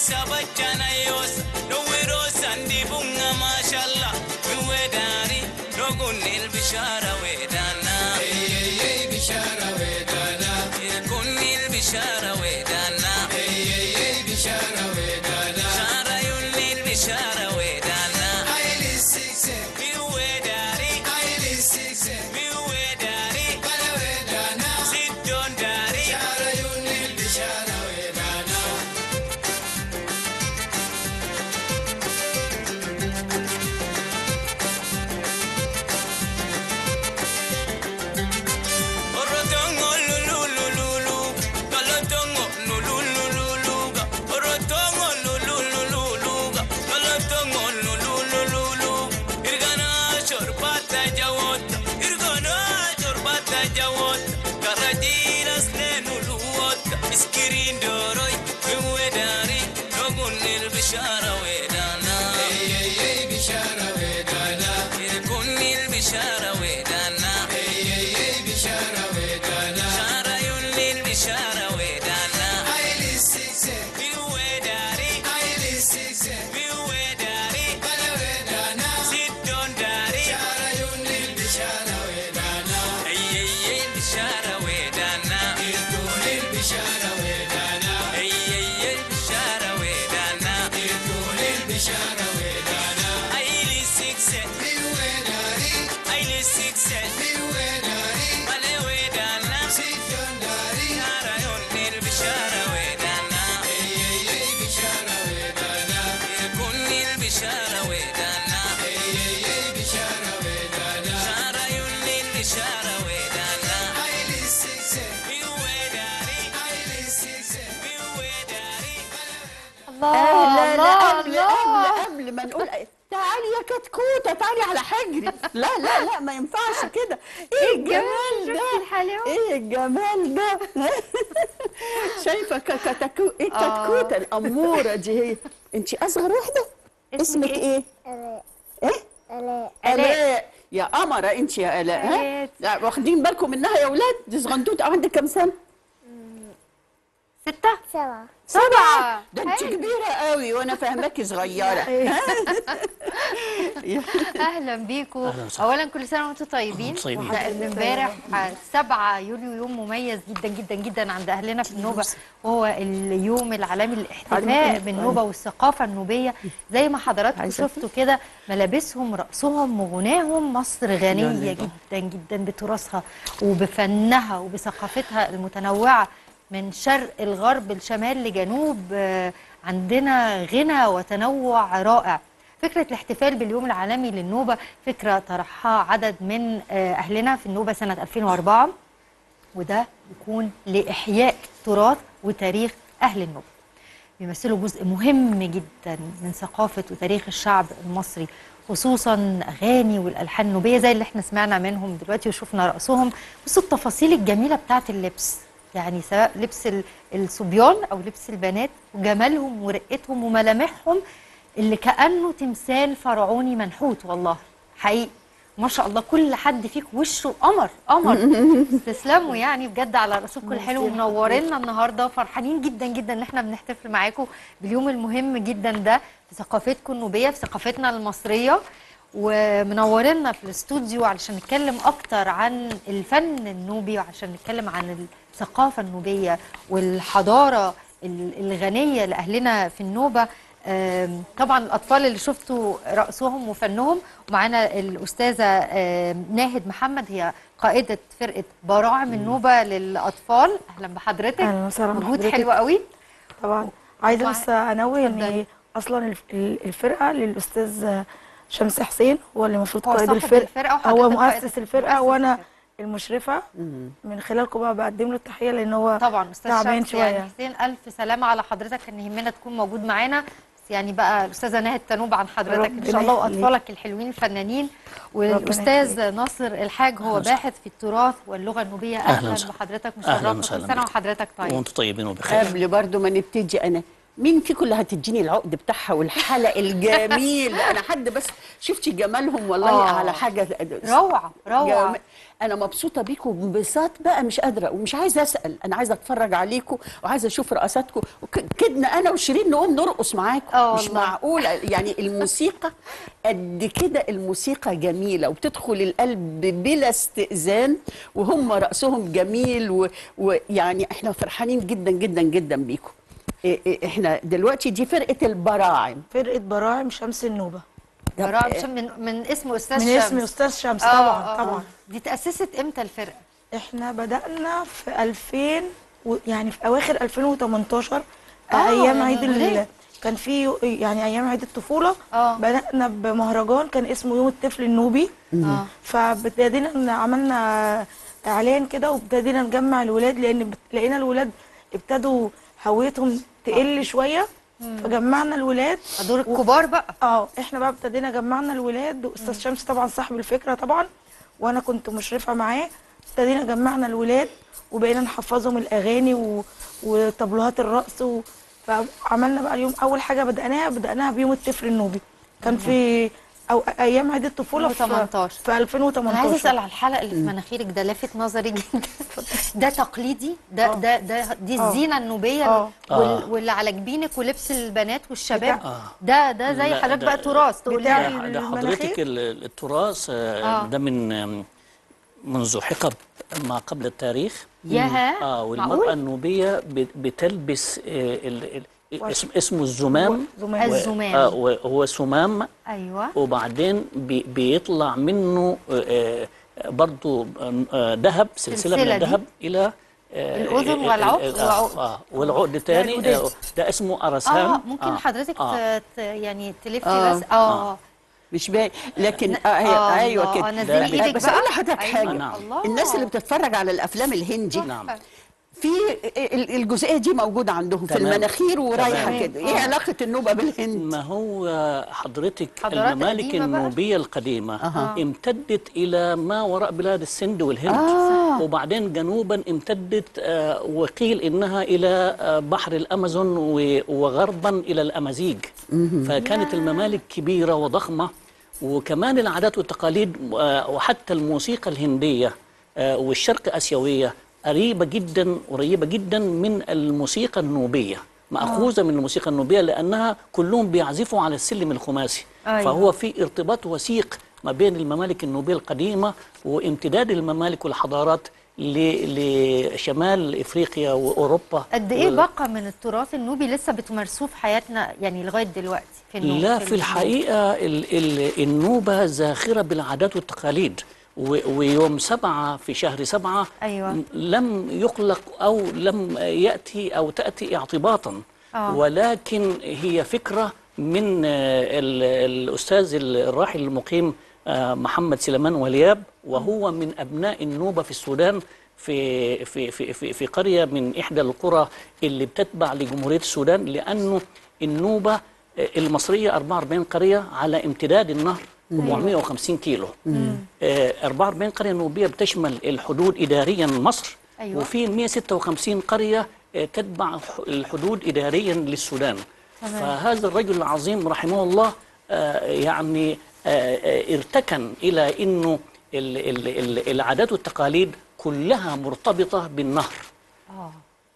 sabachana yos no wiro sandi bunga mashallah mi wedari no gunil bishara wedana Hey, bishara wedana. gunil bishara wedana Hey, bishara wedana. shara yunil bishara wedana Aili sikse, mi wedari aili sikse. mi wedari Bala wedana. sidon dari Bishara yunil bishara wedana. Orotongo lulululu, galotongo lulululu, orotongo lulululu, galotongo lulululu. Irgana chorbata jawot, irgana chorbata jawot, karadiras lenuluot, iskirin doroy, wedari, nogunil bishara wedana. Hey, bishara wedana. Irgunil bishara wedana. Hey, bishara wedana. Shara yunil bishara wedana. Aili sikse, Mi wedari, aili sikse. mi wedari, Bala wedana. sidon dari. Bishara yunil bishara wedana. Ay ay ay bishara wedana. Irkunil bishara wedana. Ay ay ay bishara wedana. Irkunil bishara wedana. Aili sikse, Mi wedari, aili sikse. mi wedari. Male wedana. Sitondari. Shara yunil bishara wedana. Hey, bishara wedana. Irkunil bishara wedana. Hey, bishara wedana. Shara yunil bishara wedana. Aili sikse, Mi wedari, aili sikse. mi wedari. الله لا لا الله قبل الله قبل قبل ما نقول تعالي يا كتكوته تعالي على حجري لا لا لا ما ينفعش كده ايه الجمال شفتي ده الحلاوة؟ ايه الجمال ده شايفه ك- كتكو ايه الكتكوته الاموره دي هي انت اصغر واحده اسمك اسمك إيه؟ ايه ايه آلاء الاء يا قمره انت يا الاء ها آلاء. لا، واخدين بالكم منها يا اولاد دي صغنطوطه عندك كام سنه ستة سبعة سبعة ده انت حلو. كبيره قوي وانا فاهماكي صغيره اهلا بيكم اولا كل سنه وانتم طيبين طيبين. لان امبارح 7 يوليو يوم مميز جدا جدا جدا عند اهلنا في النوبه وهو اليوم العالمي للاحتفاء بالنوبه والثقافه النوبيه زي ما حضراتكم شفتوا كده ملابسهم رقصهم وغناهم مصر غنيه جدا جدا بتراثها وبفنها وبثقافتها المتنوعه من شرق الغرب الشمال لجنوب آه، عندنا غنى وتنوع رائع فكرة الاحتفال باليوم العالمي للنوبة فكرة طرحها عدد من آه، أهلنا في النوبة سنة 2004 وده يكون لإحياء تراث وتاريخ أهل النوبة بيمثلوا جزء مهم جدا من ثقافة وتاريخ الشعب المصري خصوصا أغاني والألحان النوبية زي اللي احنا سمعنا منهم دلوقتي وشفنا رقصهم بصوا التفاصيل الجميلة بتاعت اللبس يعني سواء لبس ال- الصبيان أو لبس البنات وجمالهم ورقتهم وملامحهم اللي كأنه تمثال فرعوني منحوت والله حقيقي ما شاء الله كل حد فيك وشه قمر قمر تسلموا يعني بجد على راسكم الحلو ومنورينا النهارده فرحانين جدا جدا ان احنا بنحتفل معاكم باليوم المهم جدا ده في ثقافتكم النوبيه في ثقافتنا المصريه ومنورينا في الاستوديو علشان نتكلم اكتر عن الفن النوبي وعشان نتكلم عن الثقافه النوبيه والحضاره ال- الغنيه لاهلنا في النوبه آم، طبعا الاطفال اللي شفتوا رقصهم وفنهم ومعانا الاستاذه آم، ناهد محمد هي قائده فرقه براعم النوبه للاطفال اهلا بحضرتك أهلاً وسهلاً مجهود بحضرتك. حلو قوي طبعا عايزه وبع- بس انوه اتفضلي. ان اصلا الف- ال- الفرقه للاستاذ شمس حسين هو اللي المفروض هو قائد صاحب الفرقه الفرقة وحضرتك هو قائد مؤسس الفرقه مؤسس وانا الفرقة. المشرفه من خلالكم بقى بقدم له التحيه لان هو طبعا استاذ تعبان شمس يعني شويه حسين الف سلامه على حضرتك كان يهمنا تكون موجود معانا بس يعني بقى الاستاذه ناهد تنوب عن حضرتك ان ربنا شاء الله يخليك. واطفالك الحلوين الفنانين والاستاذ ناصر الحاج هو باحث في التراث واللغه النوبيه أهلاً اهلا وسهلاً. بحضرتك أهلاً مشرفه وسهلاً كل سنه بك. وحضرتك طيب وانتم طيبين وبخير قبل برضو ما نبتدي انا مين فيكم اللي هتديني العقد بتاعها والحلق الجميل انا حد بس شفتي جمالهم والله آه. على حاجه روعه روعه جم- انا مبسوطه بيكم بانبساط بقى مش قادره ومش عايزه اسال انا عايزه اتفرج عليكم وعايزه اشوف رقصاتكم وكدنا انا وشيرين نقوم نرقص معاكم آه مش والله. معقوله يعني الموسيقى قد كده الموسيقى جميله وبتدخل القلب بلا استئذان وهم رقصهم جميل و- ويعني احنا فرحانين جدا جدا جدا بيكم إيه إيه احنا دلوقتي دي فرقه البراعم فرقه براعم شمس النوبه طب براءة إيه؟ شم- من من اسم استاذ من شمس اسم استاذ شمس آه، طبعا آه، طبعا آه. دي تاسست امتى الفرقه احنا بدأنا في 2000 و... يعني في اواخر 2018 آه، ايام عيد يعني ال... قريب. كان في يعني ايام عيد الطفوله آه. بدأنا بمهرجان كان اسمه يوم الطفل النوبي اه فابتدينا إن عملنا اعلان كده وابتدينا نجمع الولاد لان بت- لقينا الولاد ابتدوا هويتهم تقل شويه فجمعنا الولاد دور الكبار بقى اه احنا بقى ابتدينا جمعنا الولاد واستاذ شمس طبعا صاحب الفكره طبعا وانا كنت مشرفه معاه ابتدينا جمعنا الولاد وبقينا نحفظهم الاغاني و... وطبلوهات الرقص و... فعملنا بقى اليوم اول حاجه بدأناها بدأناها بيوم الطفل النوبي كان في او ايام عيد الطفوله في 2018. في 2018 انا عايزه اسال على الحلقه اللي في مناخيرك ده لافت نظري جدا ده تقليدي ده آه. ده ده دي آه. الزينه النوبيه آه. وال آه. واللي على جبينك ولبس البنات والشباب بتاع- آه. ده ده زي لا، حضرتك ده- بقى تراث تقول بتاع لي ده, ده المناخير؟ حضرتك ال- التراث آه، آه. ده من آم، منذ حقب ما قبل التاريخ ياها اه والمرأة معقول؟ النوبية ب- بتلبس آه، ال- ال- اسم اسمه الزمام زمام. و- الزمام. آه وهو سمام ايوه وبعدين بي بيطلع منه آه، آه، برضو آه، ذهب سلسلة سلسلة من دي؟ الذهب إلى آه، الأذن آه، والعقد آه، والعقد. آه والعقد الثاني العقدات. آه، ده اسمه أرسان اه ممكن حضرتك آه. ت- ت- يعني تلفي آه. بس اه مش باين لكن ن- آه هي آه، ايوه الله، كده نزلي ده- ايدك بس بقى اقول لحضرتك أيوة. حاجه نعم. الله. الناس اللي بتتفرج على الافلام الهندي نعم في ال- الجزئيه دي موجوده عندهم في تمام. المناخير ورايحه تمام. كده ايه علاقه النوبه بالهند ما هو حضرتك حضارات الممالك قديمة بقى. النوبية القديمة أها. امتدت إلى ما وراء بلاد السند والهند آه. وبعدين جنوبا امتدت آه، وقيل إنها إلى آه، بحر الأمازون و- وغربا إلى الأمازيغ فكانت الممالك كبيرة وضخمة وكمان العادات والتقاليد آه، وحتى الموسيقى الهندية آه، والشرق آسيوية قريبة جدا قريبة جدا من الموسيقى النوبية مأخوذة من الموسيقى النوبية لأنها كلهم بيعزفوا على السلم الخماسي أيوة. فهو في ارتباط وثيق ما بين الممالك النوبية القديمة وامتداد الممالك والحضارات ل- لشمال إفريقيا وأوروبا قد ايه وال- بقى من التراث النوبي لسه بتمارسوه في حياتنا يعني لغايه دلوقتي في النوبه لا في الحقيقة ال ال النوبة زاخرة بالعادات والتقاليد و- ويوم سبعة في شهر سبعة أيوة. م- لم يخلق أو لم يأتي أو تأتي اعتباطا آه. ولكن هي فكرة من آه، ال- الأستاذ الراحل المقيم آه، محمد سليمان ولياب وهو من أبناء النوبة في السودان في في في في, في قرية من إحدى القرى اللي بتتبع لجمهورية السودان لأنه النوبة المصرية 44 قرية على امتداد النهر 450 كيلو آه، 44 قرية نوبية بتشمل الحدود إداريا مصر أيوة. وفي 156 قرية آه، تتبع الح- الحدود إداريا للسودان فهذا الرجل العظيم رحمه الله آه، يعني آه، آه، ارتكن إلى أنه ال- ال- ال- العادات والتقاليد كلها مرتبطة بالنهر اه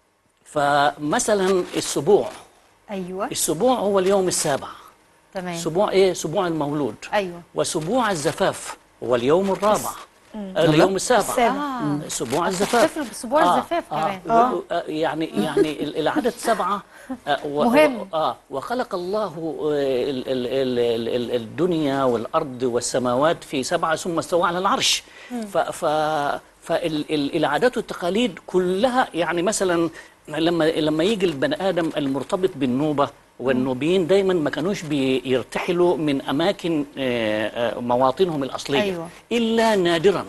فمثلا السبوع ايوه السبوع هو اليوم السابع تمام سبوع ايه سبوع المولود ايوه وسبوع الزفاف هو اليوم الرابع آه، اليوم السابع السابع. اه سبوع الزفاف تحتفلوا باسبوع الزفاف كمان آه. آه. يعني يعني ال- العدد سبعة آه و مهم. و- آه وخلق الله آه، ال- ال- ال- ال- ال- الدنيا والأرض والسماوات في سبعة ثم استوى على العرش ف ف فالعادات والتقاليد كلها يعني مثلا لما لما يجي البني آدم المرتبط بالنوبة والنوبيين دايما ما كانوش بيرتحلوا من أماكن آه، آه، مواطنهم الأصلية أيوة. إلا نادرا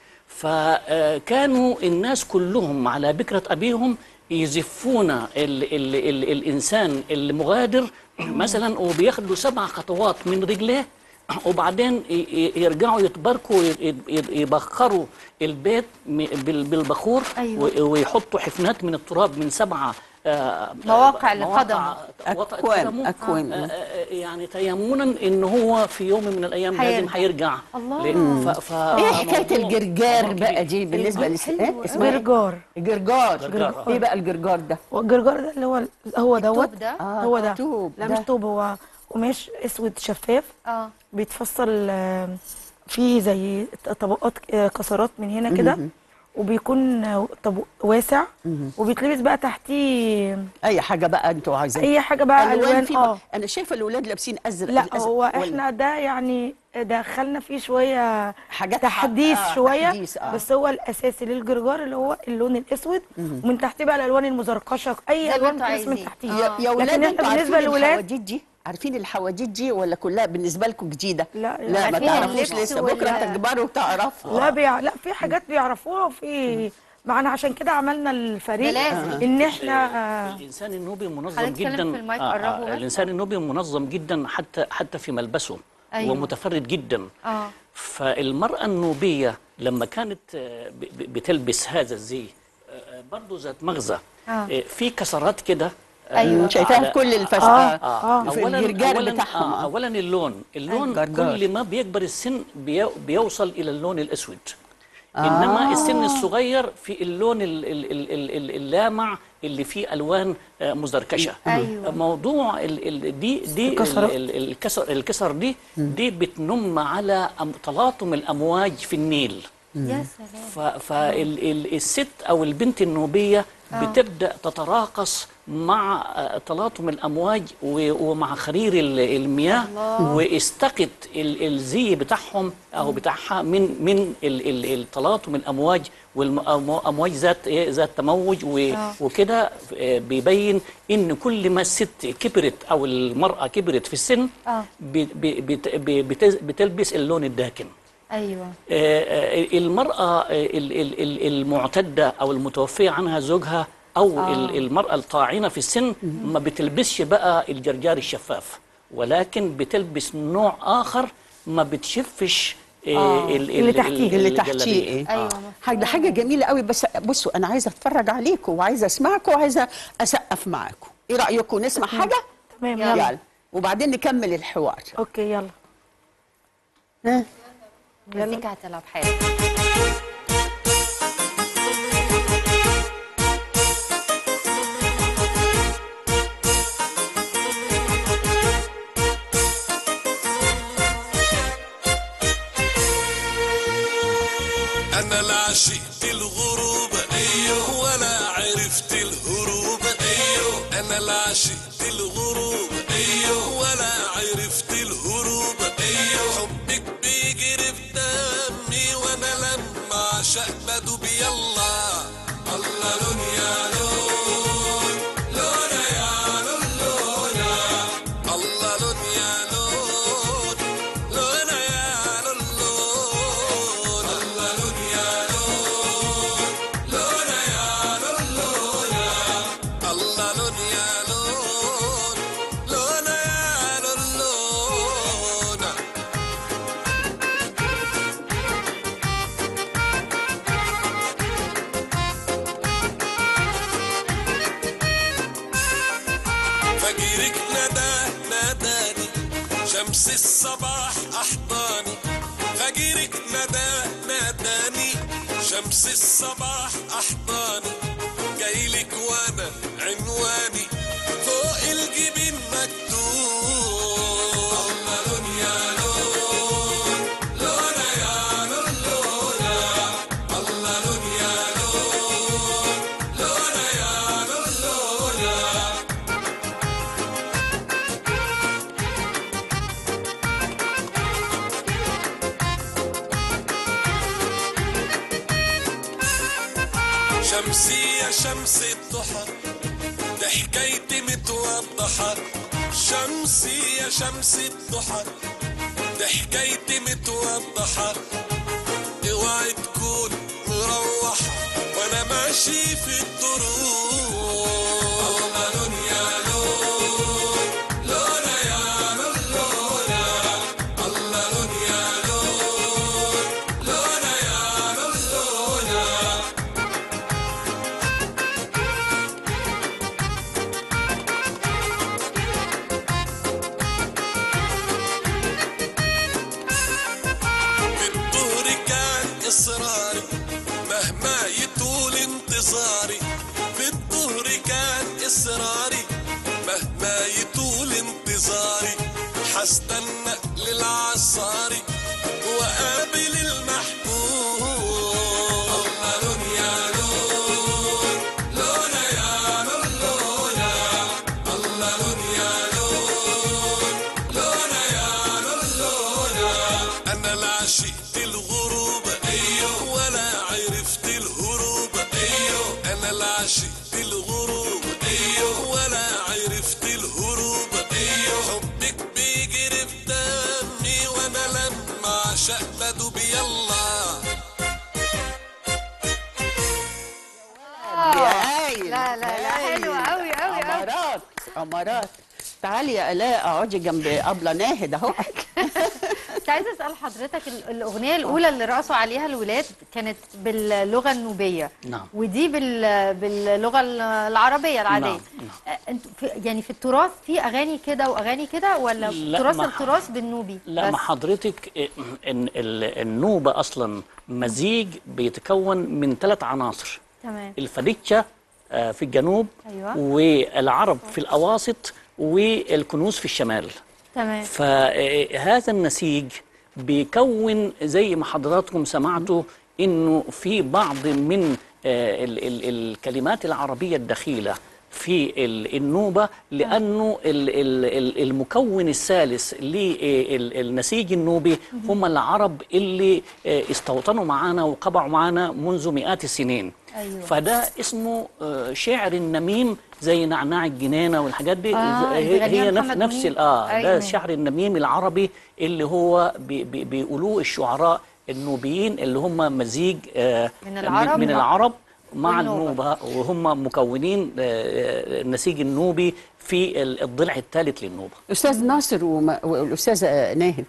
فكانوا الناس كلهم على بكرة أبيهم يزفون ال ال ال الإنسان المغادر مثلا وبياخدوا سبع خطوات من رجليه وبعدين ي- ي- يرجعوا يتباركوا ي- ي- يبخروا البيت م- بال- بالبخور أيوة. و- ويحطوا حفنات من التراب من سبعة آه، مواقع مواقع لقدمه. وطأت أكوام- قدمه. أكوام. آه، آه، يعني تيمنا ان هو في يوم من الايام هيرجع. لازم هيرجع الله. ل- ف... ف... ايه حكايه موضوع- الجرجار موضوع بقى كبير. دي بالنسبه لس حلو إيه؟ أوي. اسمها إيه؟ جرجار جرجار جرجار. ايه بقى الجرجار ده والجرجار ده اللي هو هو دوت الطوب ده؟ آه، هو ده طوب لا ده. مش طوب هو قماش اسود شفاف اه بيتفصل آه، فيه زي طبقات آه، كسرات من هنا كده وبيكون آه، طب واسع وبيتلبس بقى تحتيه اي حاجه بقى انتوا عايزين اي حاجه بقى الوان في اه انا شايفه الاولاد لابسين ازرق لا الأزرق هو ولا- احنا ده يعني دخلنا فيه شويه حاجات تحديث آه، شويه تحديث، آه. بس هو الاساسي للجرجار اللي هو اللون الاسود ومن تحتيه بقى الالوان المزرقشه اي زي ما الوان انتوا بتلبس من عايزين. تحتيه يا, يا ولاد لكن انتوا احنا بالنسبه عارفين للولاد الحواديت دي عارفين الحواديت دي ولا كلها بالنسبه لكم جديده لا، لا ما عارفين تعرفوش اللبس لسه بكره وال- تكبروا وتعرفوا لا بيع... لا في حاجات بيعرفوها وفي معنا عشان كده عملنا الفريق ده لازم. ان احنا آه، الانسان النوبي منظم حضرتك اتكلم جدا في المايك، آه، قربه آه بس. الانسان النوبي منظم جدا حتى حتى في ملبسه أيوة. ومتفرد جدا اه فالمرأة النوبية لما كانت آه، ب- ب- بتلبس هذا الزي آه، برضه ذات مغزى آه. آه، في كسرات كده آه، أيوة. شايفاها في على- كل الفش آه. آه. في اولا الجرجار اولا بتاعهم آه آه. اولا اللون اللون الجرجار. كل ما بيكبر السن بي بيوصل الى اللون الاسود انما السن الصغير في اللون ال- ال- ال- ال- ال- اللامع اللي فيه الوان آه، مزركشه أيوة. موضوع ال ال دي دي ال- الكسرات. ال- الكسر الكسر دي دي بتنم على أم- تلاطم الامواج في النيل يا سلام فالست او البنت النوبيه بتبدا تتراقص مع آه، تلاطم الامواج و- ومع خرير ال- المياه الله. واستقت ال- الزي بتاعهم او بتاعها من من ال- ال- التلاطم الامواج والامواج ذات إيه؟ ذات تموج و- آه. وكده آه، بيبين ان كل ما الست كبرت او المراه كبرت في السن آه. ب- ب- بت- ب- بتز- بتلبس اللون الداكن ايوه آه، آه، المرأة آه، ال- ال- ال- المعتدة أو المتوفية عنها زوجها أو آه. ال- المرأة الطاعنة في السن ما بتلبسش بقى الجرجار الشفاف ولكن بتلبس نوع آخر ما بتشفش آه، آه. ال- ال- اللي تحتيه. ال- اللي الجلابية. تحتيه ايه ايوه حاجه حاجه جميله قوي بس بصوا انا عايزه اتفرج عليكم وعايزه اسمعكم وعايزه اسقف معاكم ايه رايكم نسمع حاجه تمام يلا. يلا يلا وبعدين نكمل الحوار اوكي يلا ها مزيكا هتلعب حاجه انا لا عشقت الغروب ايوه ولا عرفت الهروب ايوه انا لا عشقت الغروب ايوه ولا عرفت الهروب ايوه حبك بيجري في دمي وانا لما اعشق بدوب يلا الله لون يا لون لونا يا لون لونا الله لون يا لون لونا يا لون لون الله لون يا لون لونا يا لون لونا الله لون يا لون لونا يا لون لونا فجرك ندى ناداني شمس الصباح أحضاني فجرك ندى ناداني شمس الصباح أحضاني جايلك وأنا عنواني فوق الجبين مكتوب الله لون يا لون لونا يا لون لونا الله لون يا لون لونا يا لون لونا شمسي يا شمس الضحى ده حكايتي متوضحة شمسي يا شمس الضحى ده حكايتي متوضحة اوعي تكون مروحة وانا ماشي في الطرق الله لون يا لون لونا يا لون لونا الله لون يا لون لونا يا لون لونا مهما يطول انتصاري في الظهر كان إصراري مهما يطول انتظاري حستنى للعصاري وقابل المحبوب الله لون يا لون لونا يا لون لونا الله لون يا لون لونا يا لون لونا انا لا عشقت الغروب ايوه ولا عرفت الهروب ايوه انا لا عشقت الغروب ايوه ولا عرفت الهروب ايوه حبك بيجري في دمي وانا لما اعشق بدوب يلا يا هايل لا، لا، لا، هايل. حلوة أوي، أوي، أوي. امارات امارات تعالي يا الاء اقعدي جنب ابله ناهد اهو كنت عايزه اسال حضرتك ال- الاغنيه الاولى اللي رقصوا عليها الولاد كانت باللغه النوبيه نعم. ودي بال... باللغه ال- العربيه العاديه نعم، آه، انتوا في يعني في التراث في اغاني كده واغاني كده ولا لا، تراث ما- التراث بالنوبي لا بس؟ ما حضرتك إيه، إن ال- النوبة أصلا مزيج بيتكون من ثلاث عناصر تمام الفديتشا آه، في الجنوب أيوة. والعرب في الأواسط والكنوز في الشمال تمام فهذا النسيج بيكون زي ما حضراتكم سمعتوا انه في بعض من آه، ال- ال- الكلمات العربيه الدخيله في ال- النوبه لانه ال- ال- ال- المكون الثالث للنسيج النوبي هم العرب اللي آه، استوطنوا معانا وقبعوا معانا منذ مئات السنين أيوة. فده اسمه آه، شعر النميم زي نعناع الجنينه والحاجات دي آه، اللي هي, بيغنيها هي نفس محمد نفس منير. ال- اه أيوة. ده الشعر النميم العربي اللي هو بي بي بيقولوه الشعراء النوبيين اللي هم مزيج آه من العرب من, من العرب مع والنوبة. النوبة وهم مكونين آه، النسيج النوبي في ال- الضلع الثالث للنوبة استاذ ناصر وما- والاستاذه ناهد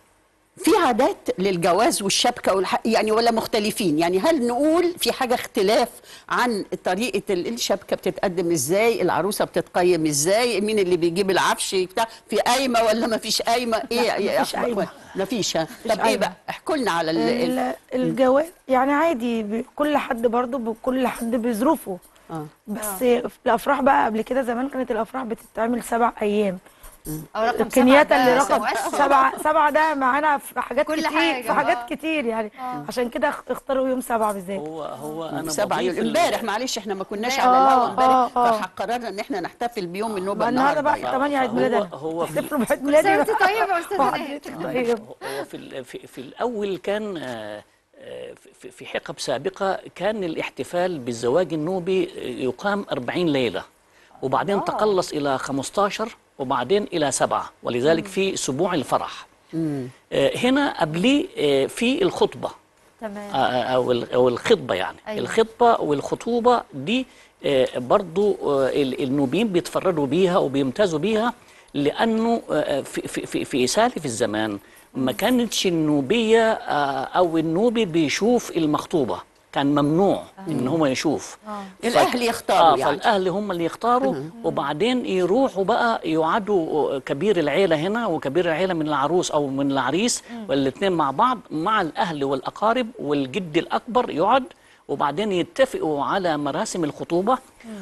في عادات للجواز والشبكه والح... يعني ولا مختلفين يعني هل نقول في حاجه اختلاف عن طريقه ال- الشبكه بتتقدم ازاي العروسه بتتقيم ازاي مين اللي بيجيب العفش بتاع في قايمه ولا ما فيش قايمه ايه يا مفيش أخ- قايمة. ما فيش ها طب ايه قايمة. بقى احكوا لنا على ال... ال... ال- الجواز يعني عادي ب- كل حد برضه بكل حد بظروفه آه. بس في الافراح بقى قبل كده زمان كانت الافراح بتتعمل سبع ايام او رقم الكميات سبعة اللي ده رقم مؤثر. سبعة سبعة ده معانا في حاجات كل كتير حاجة، في حاجات آه. كتير يعني عشان كده اخ- اختاروا يوم سبعة بالذات هو هو انا سبعة بضيف يوم ال- امبارح معلش احنا ما كناش آه، على الهوا آه، امبارح آه. فقررنا ان احنا نحتفل بيوم النوبه بقى النهارده بقى يعني. 8 عيد فهو- ميلاد انا هو في- احتفلوا بعيد ميلادي سنة بقى. طيبة يا أستاذة ناهد. وحضرتك طيب هو في ال- في, في الاول كان آه، آه، في- في حقب سابقه كان الاحتفال بالزواج النوبي يقام 40 ليله وبعدين تقلص الى 15 وبعدين الى سبعه ولذلك في اسبوع الفرح آه، هنا قبليه آه، في الخطبه تمام آه، او ال- او الخطبه يعني أيوة. أيوة. الخطبه والخطوبه دي آه، برضو آه، ال- النوبيين بيتفردوا بيها وبيمتازوا بيها لانه آه، في في في, في سالف الزمان ما كانتش النوبيه آه، او النوبي بيشوف المخطوبه كان ممنوع ان هو يشوف الاهل يختاروا آه يعني فالاهل هم اللي يختاروا وبعدين يروحوا بقى يقعدوا كبير العيله هنا وكبير العيله من العروس او من العريس والاثنين مع بعض مع الاهل والاقارب والجد الاكبر يقعد وبعدين يتفقوا على مراسم الخطوبه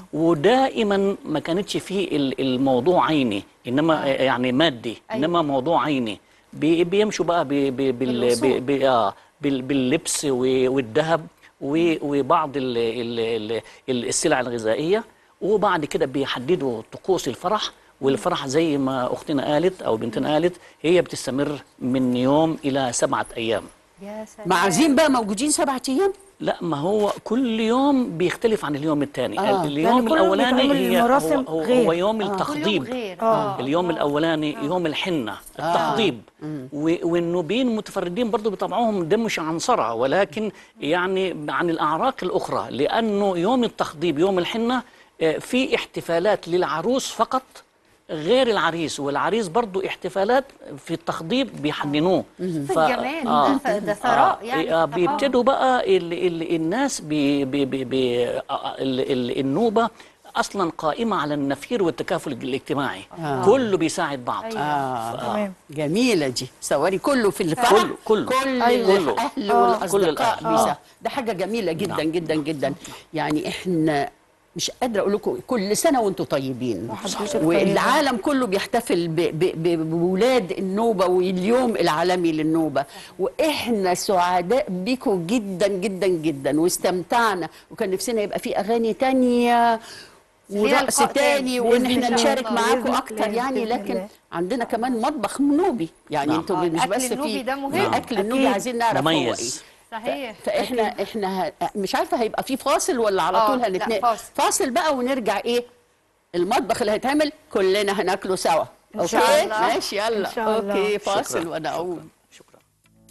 ودائما ما كانتش فيه ال- الموضوع عيني انما يعني مادي أيوة. انما موضوع عيني بي- بيمشوا بقى بي بي بال بالأصول. بي بي آه بال- باللبس و- والذهب و- وبعض ال ال ال ال السلع الغذائيه وبعد كده بيحددوا طقوس الفرح والفرح زي ما اختنا قالت او بنتنا قالت هي بتستمر من يوم الى سبعه ايام يا سلام معازيم بقى موجودين سبعة ايام لا ما هو كل يوم بيختلف عن اليوم الثاني آه. اليوم يعني كل يوم الاولاني بيتعمل هي هو, المراسم هو, غير. هو يوم كل يوم التخضيب غير آه. اليوم الاولاني يوم الحنه التخضيب و- والنوبيين متفردين برضو بطبعهم ده مش عنصرة ولكن يعني عن الاعراق الاخرى لانه يوم التخضيب يوم الحنه آه، في احتفالات للعروس فقط غير العريس والعريس برضو احتفالات في التخضيب بيحننوه في الجمال ده ف- ده ثراء يعني آه في بيبتدوا بقى ال ال الناس بي بي بي بي آه، ال ال النوبة اصلا قائمه على النفير والتكافل الاجتماعي آه. كله بيساعد بعض آه. تمام جميلة دي صوري كله في الفرح كله- كله. كل أيوة. الأهل آه. كل والأصدقاء الأهل. بيسا- آه. ده حاجة جميلة جدا نعم. جدا جدا يعني احنا مش قادرة أقول لكم كل سنة وأنتم طيبين وحضرتك طيبة. والعالم كله بيحتفل ب- ب- ب- بولاد النوبة واليوم العالمي للنوبة وإحنا سعداء بيكم جدا جدا جدا واستمتعنا وكان نفسنا يبقى في أغاني تانية لينا ورقص لقاء تاني. تاني بإذن وان احنا الله. نشارك بإذن معاكم الله. اكتر يعني بإذن لكن الله. عندنا كمان مطبخ نوبي يعني نعم. انتوا آه، مش الأكل بس النوبي في ده مهم. في اكل النوبي أكيد. عايزين نعرف هو ايه مميز صحيح فاحنا احنا ه... مش عارفه هيبقى في فاصل ولا على آه، طول لا، هنتنقل فاصل. فاصل بقى ونرجع ايه المطبخ اللي هيتعمل كلنا هناكله سوا إن شاء اوكي الله. ماشي يلا إن شاء الله. اوكي فاصل شكراً. وانا اقوم شكرا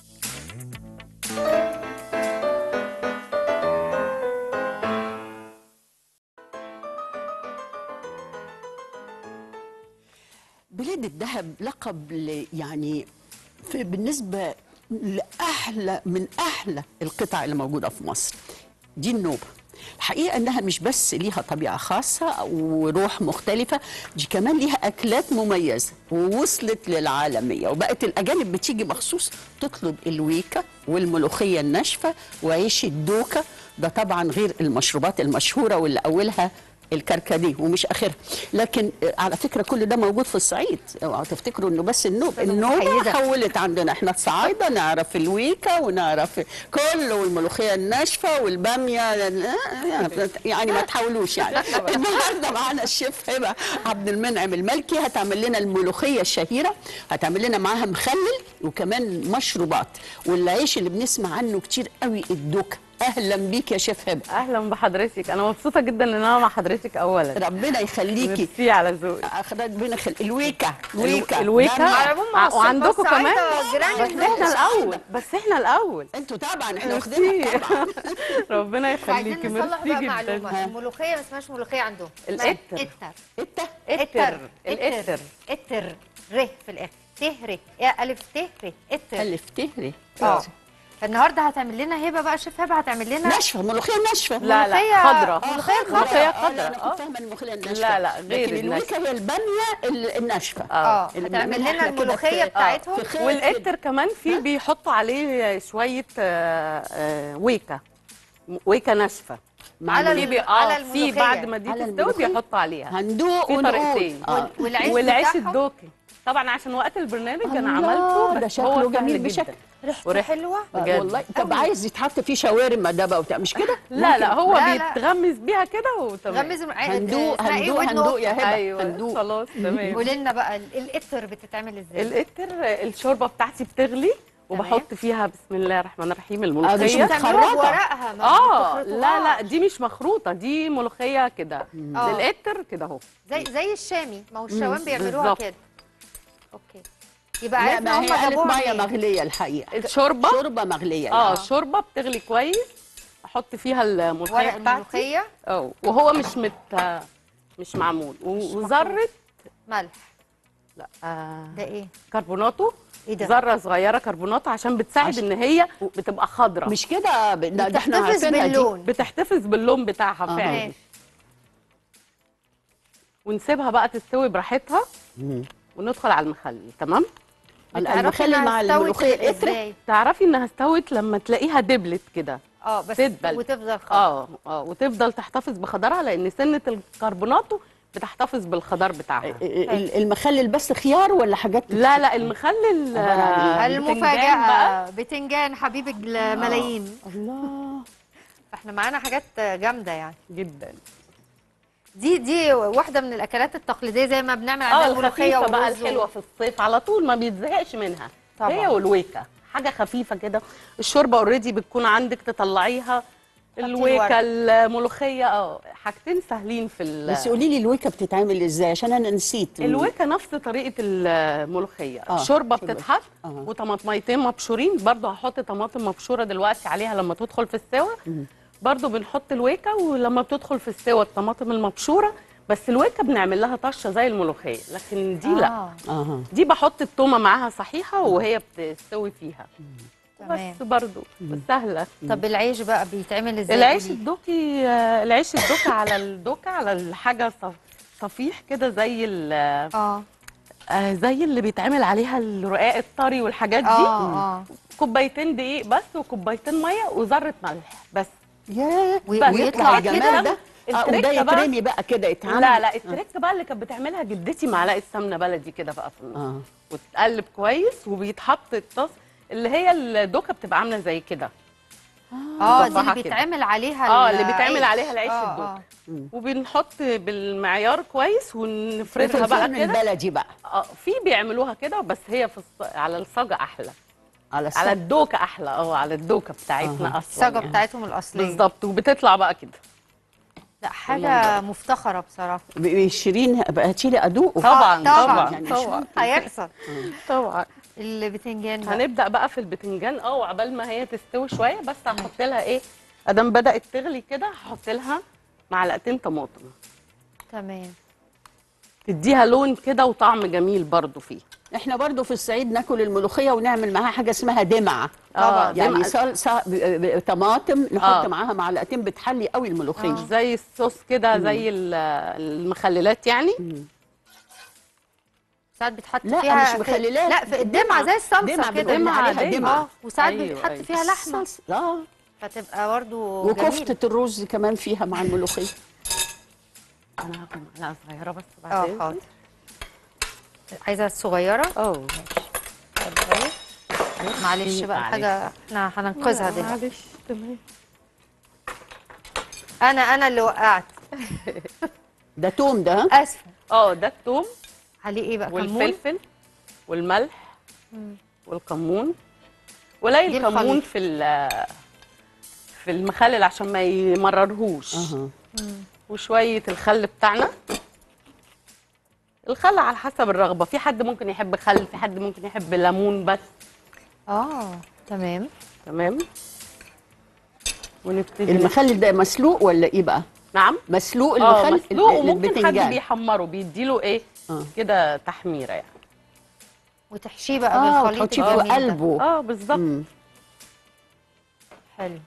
بلاد الذهب لقب ل- يعني في بالنسبة لأحلى من أحلى القطع اللي موجودة في مصر دي النوبة الحقيقة أنها مش بس ليها طبيعة خاصة وروح مختلفة دي كمان ليها أكلات مميزة ووصلت للعالمية وبقت الأجانب بتيجي مخصوص تطلب الويكا والملوخية الناشفة وعيش الدوكة ده طبعا غير المشروبات المشهورة واللي أولها الكركديه ومش اخرها لكن آه، على فكره كل ده موجود في الصعيد اوعوا تفتكروا انه بس النوبه النوبه متحيزة. حولت عندنا احنا الصعايده نعرف الويكا ونعرف كله والملوخيه الناشفه والباميه يعني ما تحاولوش يعني النهارده معانا الشيف هبه عبد المنعم الملكي هتعمل لنا الملوخيه الشهيره هتعمل لنا معاها مخلل وكمان مشروبات والعيش اللي بنسمع عنه كتير قوي الدوكه اهلا بيك يا شيف هبه اهلا بحضرتك انا مبسوطه جدا ان انا مع حضرتك اولا ربنا يخليكي ميرسي على ذوقك اخدت بينا خل... الويكا الويكا الويكا ده- على العموم مع وعندكم الصعايدة كمان جيران بس النوبة. احنا الاول بس احنا الاول انتوا طبعا احنا واخدينها ميرسي. طبعا ربنا عايزين يخليكي نصلح ميرسي بقى جدا معلومه الملوخيه ما اسمهاش ملوخيه عندهم اسمها الإتر. اتر انت اتر الاتر اتر ر في الاخر ت ر يا الف ت ر اتر الف تهري اه فالنهارده هتعمل لنا هبه بقى شيف هبه هتعمل لنا ناشفه ملوخيه ناشفه لا ملوخية- لا خضرة ملوخية ملوخية آه، لا، خضرة انا اه كنت فاهمه الملوخيه الناشفه لا، لا، غير لكن الويكا هي الباميه ال- الناشفه اه اللي هتعمل بنعملها لنا إحنا كده الملوخيه في- بتاعتهم في خيط والاتر كمان في بيحطوا عليه شويه آه، آه، ويكا ويكا ناشفه على في ال- بي- على اه في الملوخية. بعد ما دي على تستوي الملوخية. بيحطوا عليها هندوق في ونقول طريقتين. آه. والعيش والعيش بتاعهم الدوكي طبعا عشان وقت البرنامج انا الله، عملته ده بس شكله هو جميل سهل بشكل. جدا ريحته وريحته حلوه آه، بجد. والله طب عايز يتحط فيه شاورما ده بقى وبتاع مش كده لا لا هو لا، لا. بيتغمس بيها كده وتمام غمز هندوق اسمها إيه؟ هندوق ودن هندوق يا قطة. هبه ايوه هندوق خلاص تمام قولي لنا بقى ال- الاتر بتتعمل ازاي الاتر الشوربه بتاعتي بتغلي وبحط فيها بسم الله الرحمن الرحيم دي الملوخيه مش بتعملوها متخرطة. بورقها ما اه بتخرطوهاش. لا لا دي مش مخروطه دي ملوخيه كده آه. الاتر كده اهو زي زي الشامي ما هو الشوام بيعملوها بالظبط. كده اوكي يبقى لا عرفنا ما هم هي قالت جابوها ميه منين. مغليه الحقيقه الشوربه شوربه مغليه اه اه الشوربه بتغلي كويس احط فيها الملوخيه ورق بتاعتي الملوخيه اه وهو مش مت مش معمول و- وذره ملح لا آه ده ايه كربوناتو ايه ده ذره صغيره كربوناتو عشان بتساعد عشان- ان هي بتبقى خضراء مش كده ب- ده ده احنا بتحتفظ عارفينها دي باللون بتحتفظ باللون بتاعها آه. فعلا ماشي ونسيبها بقى تستوي براحتها مم. وندخل على المخلل تمام بتعرفي المخلل إنها مع استوت الملوخيه الاتر ازاي تعرفي انها استوت لما تلاقيها دبلت كده اه بس تدبل. وتفضل خضرا اه اه وتفضل تحتفظ بخضرها لان سنه الكربوناتو بتحتفظ بالخضار بتاعها ال- المخلل بس خيار ولا حاجات لا لا المخلل عبارة عن إيه؟ آه، بتنجان بقى. المفاجأة بتنجان حبيب الملايين الله احنا معانا حاجات جامدة يعني جدا دي دي واحدة من الأكلات التقليدية زي ما بنعمل اه عندنا الملوخية الخفيفه بقى والرز الحلوه في الصيف على طول ما بيتزهقش منها طبعاً. هي والويكا حاجه خفيفه كده الشوربه اوريدي بتكون عندك تطلعيها الويكا الملوخيه اه حاجتين سهلين في ال- بس قولي لي الويكا بتتعمل ازاي عشان انا نسيت الويكا نفس طريقه الملوخيه آه، الشوربه شوربة. بتتحط آه. وطماطميتين مبشورين برضو هحط طماطم مبشوره دلوقتي عليها لما تدخل في السوا برضو بنحط الويكا ولما بتدخل في السوا الطماطم المبشوره بس الويكا بنعمل لها طشه زي الملوخيه لكن دي لا آه. اها دي بحط التومه معاها صحيحه وهي بتستوي فيها تمام. بس برضو سهله طب العيش بقى بيتعمل ازاي العيش قولي؟ الدوكي آه، العيش الدوكي على الدوكة على الحاجه صف- صفيح كده زي ال- اه آه، زي اللي بيتعمل عليها الرقاق الطري والحاجات دي اه اه كوبايتين دقيق بس وكوبايتين ميه وذره ملح بس ياه وي- بس. ويطلع الجمال كده ده اه التركة وده بقى- يترمي بقى كده يتعمل لا لا التريك بقى اللي كانت بتعملها جدتي معلقه سمنه بلدي كده بقى في النص اه وتتقلب كويس وبيتحط الطاس اللي هي الدوكه بتبقى عامله زي كده اه دي صفحة اللي كده. بيتعمل عليها اه اللي العيش. بيتعمل عليها العيش آه، الدوكه آه. وبنحط بالمعيار كويس في ونفردها بقى الفرن كده البلدي بقى اه في بيعملوها كده بس هي في الص... على الصاجه احلى على على السقف الدوكه احلى اه على الدوكه بتاعتنا اصلا الصاجه يعني. بتاعتهم الاصليه بالظبط وبتطلع بقى كده لا حاجه مفتخره بصراحه شيرين بقى هاتي ادوقه طبعا طبعاً. طبعا يعني طبعا هيحصل طبعا البتنجان بقى. هنبدا بقى في البتنجان اه وعبال ما هي تستوي شويه بس هحط لها ايه ادام بدات تغلي كده هحط لها معلقتين طماطم تمام تديها لون كده وطعم جميل برضو فيه احنا برضو في الصعيد ناكل الملوخيه ونعمل معاها حاجه اسمها دمعه طبعا يعني دمعة- صلصه ب- ب- طماطم نحط آه. معاها معلقتين بتحلي قوي الملوخيه زي الصوص كده زي ال- المخللات يعني ساعات بيتحط لا، فيها مش في- مخللات. لا في الدمعه زي الصلصه دمعة كده بنقول دمعة عليها عادية. دمعة اه وساعات أيوة، بيتحط أيوة. فيها لحمه الصلصة. اه فتبقى برضو وكفته الرز كمان فيها مع الملوخيه انا هاخد معلقه صغيره بس اه بعدين حاضر عايزه الصغيره اه معلش بقى معلش. حاجه احنا هننقذها دلوقتي معلش تمام انا انا اللي وقعت ده توم ده ها؟ اسفه اه ده الثوم عليه ايه بقى كمون والفلفل والملح والكمون دي قليل الخليط. كمون في ال- في المخلل عشان ما يمررهوش اها وشويه الخل بتاعنا الخل على حسب الرغبه في حد ممكن يحب خل في حد ممكن يحب ليمون بس اه تمام تمام ونبتدي المخلل ده مسلوق ولا ايه بقى نعم مسلوق اه المخلل مسلوق وممكن حد البتنجان. بيحمره بيديله ايه آه. كده تحميره يعني وتحشيه بقى اه بالخليط وتحطيه الجميل في ده. قلبه اه بالظبط مم. حلو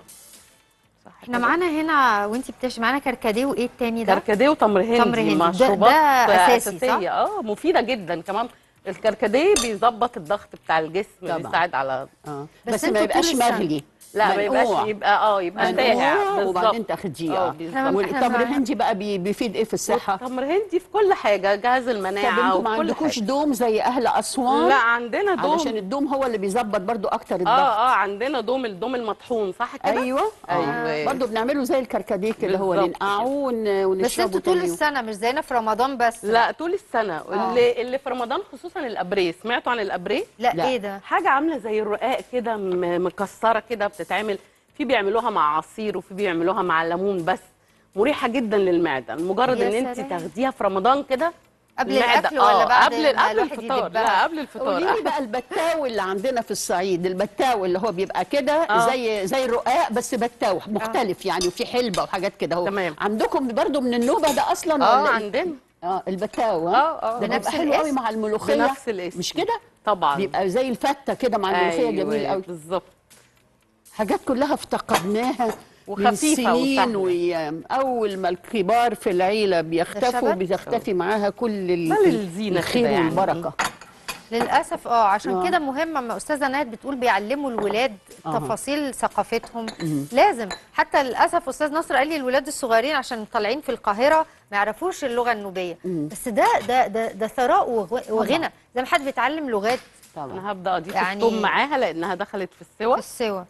صح احنا كده. معانا هنا وانتي بتش معانا كركديه وايه التاني ده كركديه وتمر هندي تمر هندي. ده- مشروبات ده أساسي، صح؟ اساسيه اه مفيده جدا كمان الكركديه بيظبط الضغط بتاع الجسم طبعاً. بيساعد على اه بس بس, انتوا ما طول يبقاش السنة. مغلي لا ما منقوع. يبقاش يبقى اه يبقى منقوع ساقع وبعدين بالظبط تاخديه اه اه بالظبط إحنا والتمر ما- الهندي بقى بي- بيفيد ايه في الصحه التمر هندي في كل حاجه جهاز طب المناعه انتوا ما وفي كل عندكوش حاجه دوم زي اهل اسوان لا عندنا دوم علشان الدوم هو اللي بيظبط برضو اكتر الضغط اه اه عندنا دوم الدوم المطحون صح كده ايوه أيوة. برضو بنعمله زي الكركديه كده هو بالظبط ننقعه ون- ونشربه بس انتوا طول تاني يوم. السنه مش زينا في رمضان بس لا طول السنه اللي اللي في رمضان خصوصا الابريه سمعتوا عن الابريه لا, لا. ايه ده حاجه عامله زي الرقاق كده م- مكسره كده بتتعمل في بيعملوها مع عصير وفي بيعملوها مع ليمون بس مريحه جدا للمعده مجرد يا ان انت سلام. تاخديها في رمضان كده قبل المعدة- الاكل ولا آه، بعد قبل ما قبل الواحد الفطار يدبها؟ لا قبل قولي الفطار لي بقى البتاو اللي عندنا في الصعيد البتاو اللي هو بيبقى كده آه. زي زي الرقاق بس بتاو مختلف يعني وفي حلبه وحاجات كده هو تمام. عندكم برضو من النوبه ده اصلا اه ولا إيه؟ عندنا اه البتاو ها اه اه ده بنفس بيبقى حلو قوي الاسم؟ مع الملوخيه بنفس الاسم. مش كده طبعا بيبقى زي الفته كده مع الملوخيه أيوة، جميل قوي بالظبط حاجات كلها افتقدناها من وخفيفة سنين وسهلة. وايام اول ما الكبار في العيله بيختفوا شبت؟ بيختفي معاها كل ال- مال الزينة الخير كده يعني. والبركه للاسف اه عشان آه. كده مهم اما استاذه نهاد بتقول بيعلموا الولاد أها. تفاصيل ثقافتهم لازم حتى للاسف استاذ نصر قال لي الولاد الصغيرين عشان طالعين في القاهره ما يعرفوش اللغه النوبيه بس ده ده ده, ده ثراء وغ- وغنى زي ما حد بيتعلم لغات طبعا انا هبدا اضيف يعني- يعني الثوم معاها لانها دخلت في في السوا السوا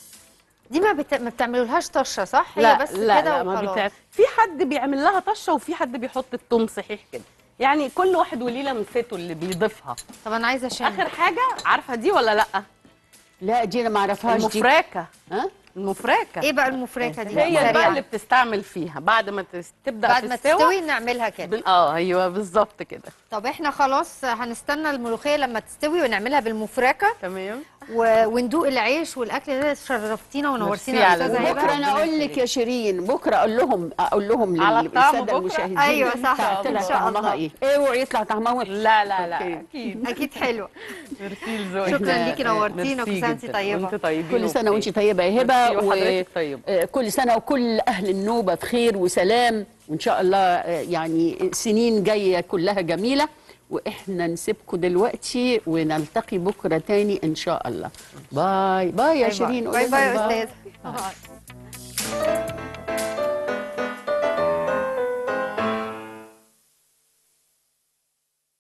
دي ما, بت... ما بتعملولهاش طشه صح لا هي بس لا كده لا ما وخلاص. بتاع في حد بيعمل لها طشه وفي حد بيحط الثوم صحيح كده يعني كل واحد وليه لمسته اللي بيضيفها طب انا عايزه اشم اخر حاجه عارفه دي ولا لا لا دي انا ما اعرفهاش دي المفراكه ها المفراكه ايه بقى المفركه دي هي بقى سريعة. اللي بتستعمل فيها بعد ما تس- تبدا بعد في ما السوا تستوي نعملها كده بن... اه ايوه بالظبط كده طب احنا خلاص هنستنى الملوخيه لما تستوي ونعملها بالمفركه تمام و- وندوق العيش والاكل ده شرفتينا ونورتينا يا ميرسي على استاذه ذوقك. بكره هبه انا اقول لك يا شيرين بكره اقول لهم اقول لهم على الطعم للساده بكرة؟ المشاهدين أيوة صح. طلع إن شاء طعمها الله. ايه اوعي يطلع طعمها وحش لا لا لا أوكي. اكيد اكيد حلوه ميرسي لذوقك شكرا ليكي نورتينا ميرسي وكل سنه وانت جداً. طيبه وانت طيبين كل سنه وبخير. وانت طيبه يا هبه ميرسي وحضرتك طيبة. آه، كل سنه وكل اهل النوبه بخير وسلام وان شاء الله آه، يعني سنين جايه كلها جميله واحنا نسيبكم دلوقتي ونلتقي بكره تاني ان شاء الله باي باي يا باي شيرين باي قولي باي لهم يا استاذ